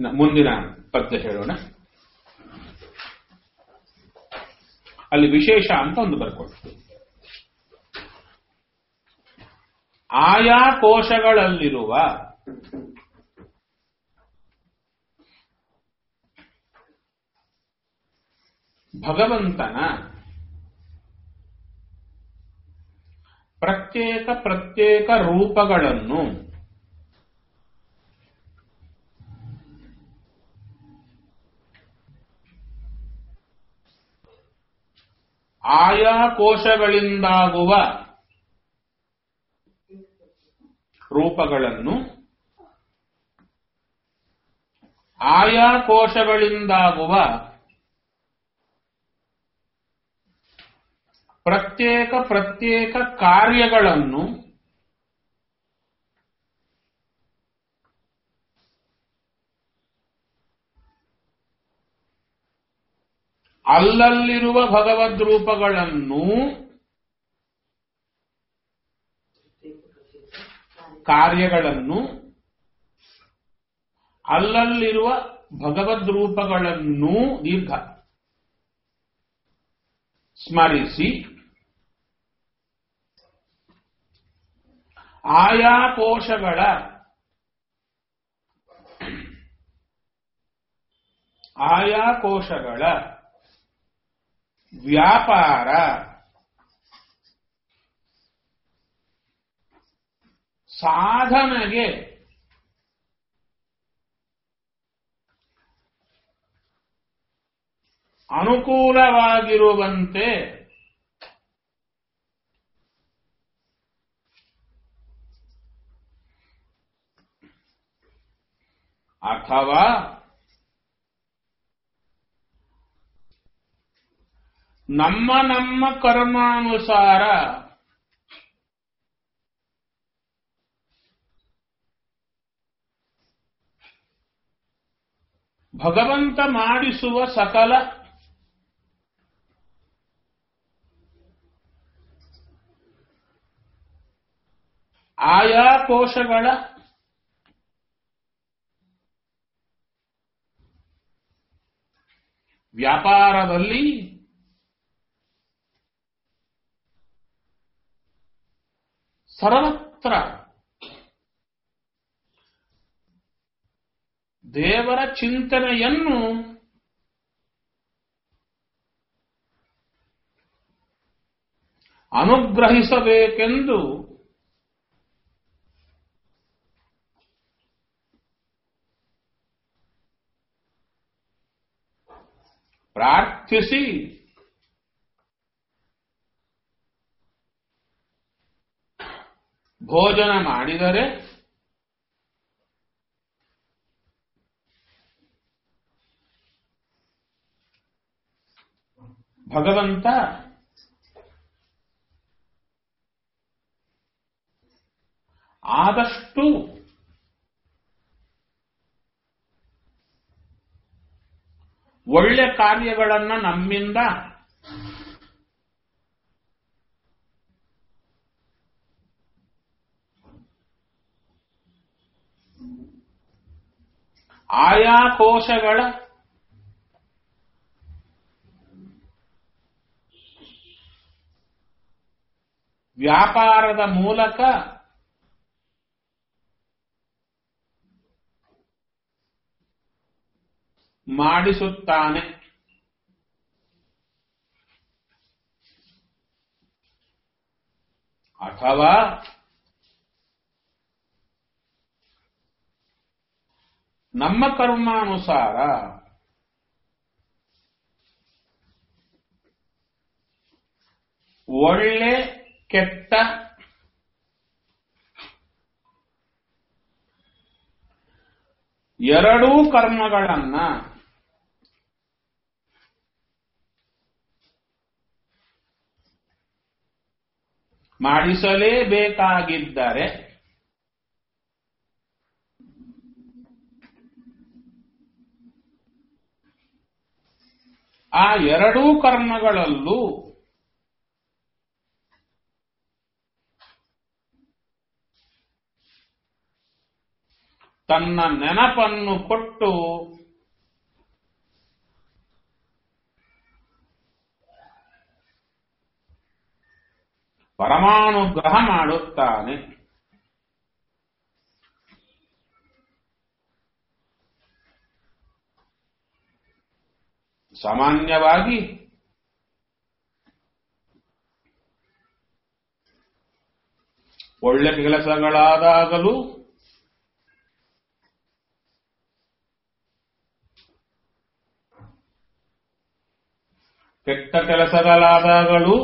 ನ- ಮುಂದಿನ ಪದ್ಯ ಹೇಳೋಣ ಅಲ್ಲಿ ವಿಶೇಷ ಅಂತ ಒಂದು ಬರ್ಕೊಟ್ಟು ಆಯಾ ಕೋಶಗಳಲ್ಲಿರುವ ಭಗವಂತನ ಪ್ರತ್ಯೇಕ ಪ್ರತ್ಯೇಕ ರೂಪಗಳನ್ನು ಆಯಾ ಕೋಶಗಳಿಂದಾಗುವ ರೂಪಗಳನ್ನು ಆಯಾ ಕೋಶಗಳಿಂದಾಗುವ ಪ್ರತ್ಯೇಕ ಪ್ರತ್ಯೇಕ ಕಾರ್ಯಗಳನ್ನು ಅಲ್ಲಲ್ಲಿರುವ ಭಗವದ್ ರೂಪಗಳನ್ನು ಕಾರ್ಯಗಳನ್ನು ಅಲ್ಲಲ್ಲಿರುವ ಭಗವದ್ ರೂಪಗಳನ್ನು ದೀರ್ಘ ಸ್ಮರಿಸಿ ಆಯಾ ಕೋಶಗಳ ಆಯಾ ಕೋಶಗಳ ವ್ಯಾಪಾರ ಸಾಧನೆಗೆ ಅನುಕೂಲವಾಗಿರುವಂತೆ ಅಥವಾ ನಮ್ಮ ನಮ್ಮ ಕರ್ಮಾನುಸಾರ ಭಗವಂತ ಮಾಡಿಸುವ ಸಕಲ ಆಯಾ ಕೋಶಗಳ ವ್ಯಾಪಾರದಲ್ಲಿ ಸರ್ವತ್ರ ದೇವರ ಚಿಂತನೆಯನ್ನು ಅನುಗ್ರಹಿಸಬೇಕೆಂದು ಪ್ರಾರ್ಥಿಸಿ ಭೋಜನ ಮಾಡಿದರೆ ಭಗವಂತ ಆದಷ್ಟು ಒಳ್ಳೆ ಕಾರ್ಯಗಳನ್ನ ನಮ್ಮಿಂದ ಆಯಾ ಕೋಶಗಳ ವ್ಯಾಪಾರದ ಮೂಲಕ ಮಾಡಿಸುತ್ತಾನೆ ಅಥವಾ ನಮ್ಮ ಕರ್ಮಾನುಸಾರ ಒಳ್ಳೆ ಕೆಟ್ಟ ಎರಡೂ ಕರ್ಮಗಳನ್ನ ಮಾಡಿಸಲೇಬೇಕಾಗಿದ್ದರೆ ಆ ಎರಡೂ ಕರ್ಮಗಳಲ್ಲೂ ತನ್ನ ನೆನಪನ್ನು ಕೊಟ್ಟು ಪರಮಾನುಗ್ರಹ ಮಾಡುತ್ತಾನೆ ಸಾಮಾನ್ಯವಾಗಿ ಒಳ್ಳೆ ಕೆಲಸಗಳಾದಾಗಲೂ ಕೆಟ್ಟ ಕೆಲಸಗಳಾದಾಗಲೂ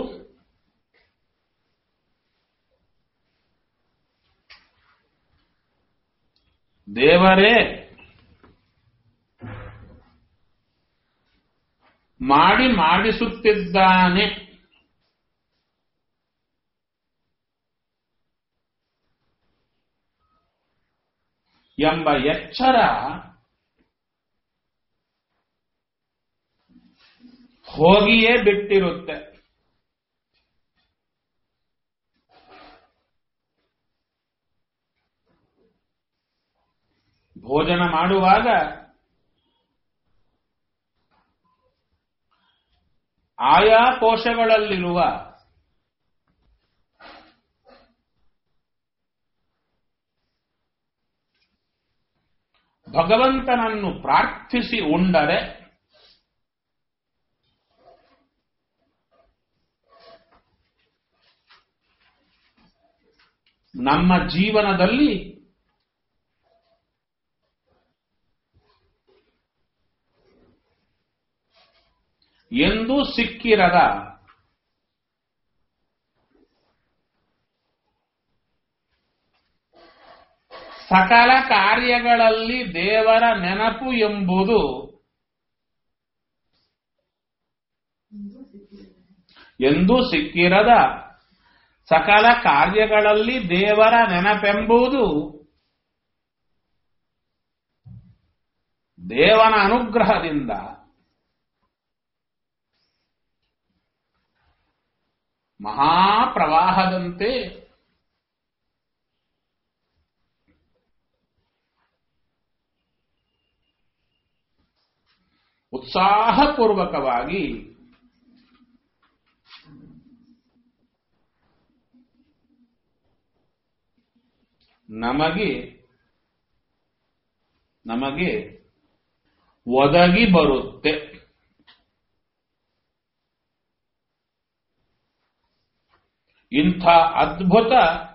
ದೇವರೇ ಮಾಡಿ ಮಾಡಿಸುತ್ತಿದ್ದಾನೆ ಎಂಬ ಎಚ್ಚರ ಹೋಗಿಯೇ ಬಿಟ್ಟಿರುತ್ತೆ ಭೋಜನ ಮಾಡುವಾಗ ಆಯಾ ಕೋಶಗಳಲ್ಲಿರುವ ಭಗವಂತನನ್ನು ಪ್ರಾರ್ಥಿಸಿ ಉಂಡರೆ ನಮ್ಮ ಜೀವನದಲ್ಲಿ ಎಂದೂ ಸಿಕ್ಕಿರದ ಸಕಲ ಕಾರ್ಯಗಳಲ್ಲಿ ದೇವರ ನೆನಪು ಎಂಬುದು ಎಂದೂ ಸಿಕ್ಕಿರದ ಸಕಲ ಕಾರ್ಯಗಳಲ್ಲಿ ದೇವರ ನೆನಪೆಂಬುದು ದೇವನ ಅನುಗ್ರಹದಿಂದ ಮಹಾಪ್ರವಾಹದಂತೆ ಉತ್ಸಾಹಪೂರ್ವಕವಾಗಿ ನಮಗೆ ನಮಗೆ ಒದಗಿ ಬರುತ್ತೆ ಇಂಥ ಅದ್ಭುತ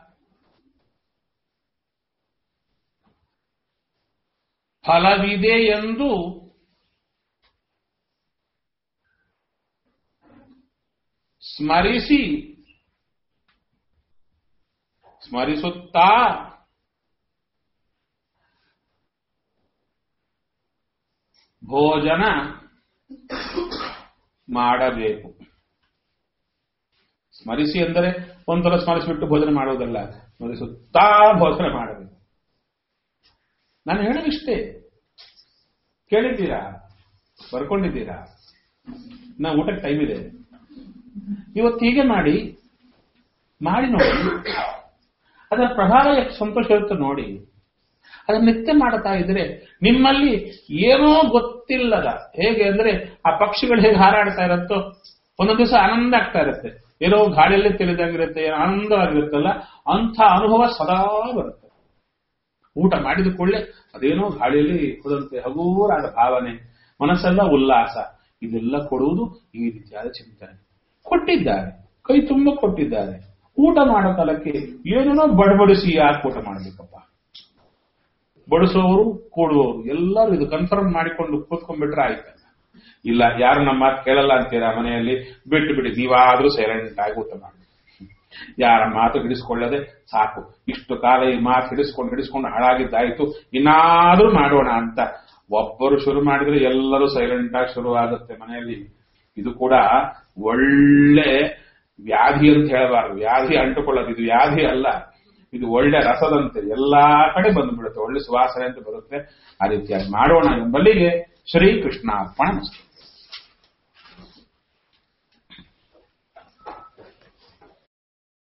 ಫಲವಿದೆ ಎಂದು ಸ್ಮರಿಸಿ ಸ್ಮರಿಸುತ್ತಾ ಭೋಜನ ಮಾಡಬೇಕು ಸ್ಮರಿಸಿ ಅಂದರೆ ಒಂದ್ಸಲ ಸ್ಮರಿಸಿಬಿಟ್ಟು ಭೋಜನ ಮಾಡುವುದಲ್ಲ ಸ್ಮರಿಸುತ್ತಾ ಭೋಜನ ಮಾಡಬೇಕು ನಾನು ಹೇಳೋದಿಷ್ಟೇ ಕೇಳಿದ್ದೀರಾ ಬರ್ಕೊಂಡಿದ್ದೀರಾ ನಾ ಊಟಕ್ಕೆ ಟೈಮ್ ಇದೆ ಇವತ್ತು ಹೀಗೆ ಮಾಡಿ ಮಾಡಿ ನೋಡಿ ಅದರ ಪ್ರಭಾವ ಎಷ್ಟು ಸಂತೋಷ ಇರುತ್ತೆ ನೋಡಿ ಅದನ್ನ ನಿತ್ಯ ಮಾಡ್ತಾ ಇದ್ರೆ ನಿಮ್ಮಲ್ಲಿ ಏನೋ ಗೊತ್ತಿಲ್ಲದ ಹೇಗೆ ಅಂದ್ರೆ ಆ ಪಕ್ಷಿಗಳು ಹೇಗೆ ಹಾರಾಡ್ತಾ ಇರುತ್ತೋ ಒಂದೊಂದು ದಿವಸ ಆನಂದ ಆಗ್ತಾ ಇರುತ್ತೆ ಏನೋ ಗಾಳಿಯಲ್ಲಿ ತಿಳಿದಂಗಿರುತ್ತೆ ಏನೋ ಆನಂದವಾಗಿರುತ್ತಲ್ಲ ಅಂಥ ಅನುಭವ ಸದಾ ಬರುತ್ತೆ ಊಟ ಮಾಡಿದ ಕೂಡಲೇ ಅದೇನೋ ಗಾಳಿಯಲ್ಲಿ ಹೋದಂತೆ ಹಗೂರಾದ ಭಾವನೆ ಮನಸ್ಸೆಲ್ಲ ಉಲ್ಲಾಸ ಇದೆಲ್ಲ ಕೊಡುವುದು ಈ ರೀತಿಯಾದ ಚಿಂತನೆ ಕೊಟ್ಟಿದ್ದಾರೆ ಕೈ ತುಂಬ ಕೊಟ್ಟಿದ್ದಾರೆ ಊಟ ಮಾಡೋ ಕಾಲಕ್ಕೆ ಏನೇನೋ ಬಡಬಡಿಸಿ ಯಾಕೆ ಊಟ ಮಾಡಬೇಕಪ್ಪ ಬಡಿಸೋರು ಕೂಡುವವರು ಎಲ್ಲರೂ ಇದು ಕನ್ಫರ್ಮ್ ಮಾಡಿಕೊಂಡು ಕೂತ್ಕೊಂಡ್ಬಿಟ್ರೆ ಆಯ್ತಲ್ಲ ಇಲ್ಲ ಯಾರು ನಮ್ಮ ಮಾತು ಕೇಳಲ್ಲ ಅಂತೀರಾ ಮನೆಯಲ್ಲಿ ಬಿಟ್ಟು ಬಿಡಿ ನೀವಾದ್ರೂ ಸೈಲೆಂಟ್ ಆಗಿ ಊಟ ಮಾಡಿ ಯಾರ ಮಾತು ಹಿಡಿಸ್ಕೊಳ್ಳದೆ ಸಾಕು ಇಷ್ಟು ಕಾಲ ಈ ಮಾತು ಹಿಡಿಸ್ಕೊಂಡು ಹಿಡಿಸ್ಕೊಂಡು ಹಾಳಾಗಿದ್ದಾಯ್ತು ಇನ್ನಾದ್ರೂ ಮಾಡೋಣ ಅಂತ ಒಬ್ಬರು ಶುರು ಮಾಡಿದ್ರೆ ಎಲ್ಲರೂ ಸೈಲೆಂಟ್ ಆಗಿ ಶುರು ಆಗುತ್ತೆ ಮನೆಯಲ್ಲಿ ಇದು ಕೂಡ ಒಳ್ಳೆ ವ್ಯಾಧಿ ಅಂತ ಹೇಳಬಾರದು ವ್ಯಾಧಿ ಅಂಟುಕೊಳ್ಳೋದು ಇದು ವ್ಯಾಧಿ ಅಲ್ಲ ಇದು ಒಳ್ಳೆ ರಸದಂತೆ ಎಲ್ಲಾ ಕಡೆ ಬಂದ್ಬಿಡುತ್ತೆ ಒಳ್ಳೆ ಸುವಾಸನೆ ಅಂತ ಬರುತ್ತೆ ಆ ರೀತಿಯಾಗಿ ಮಾಡೋಣ ಎಂಬಲ್ಲಿಗೆ ಶ್ರೀಕೃಷ್ಣಾರ್ಪಣ ಮಸ್ತು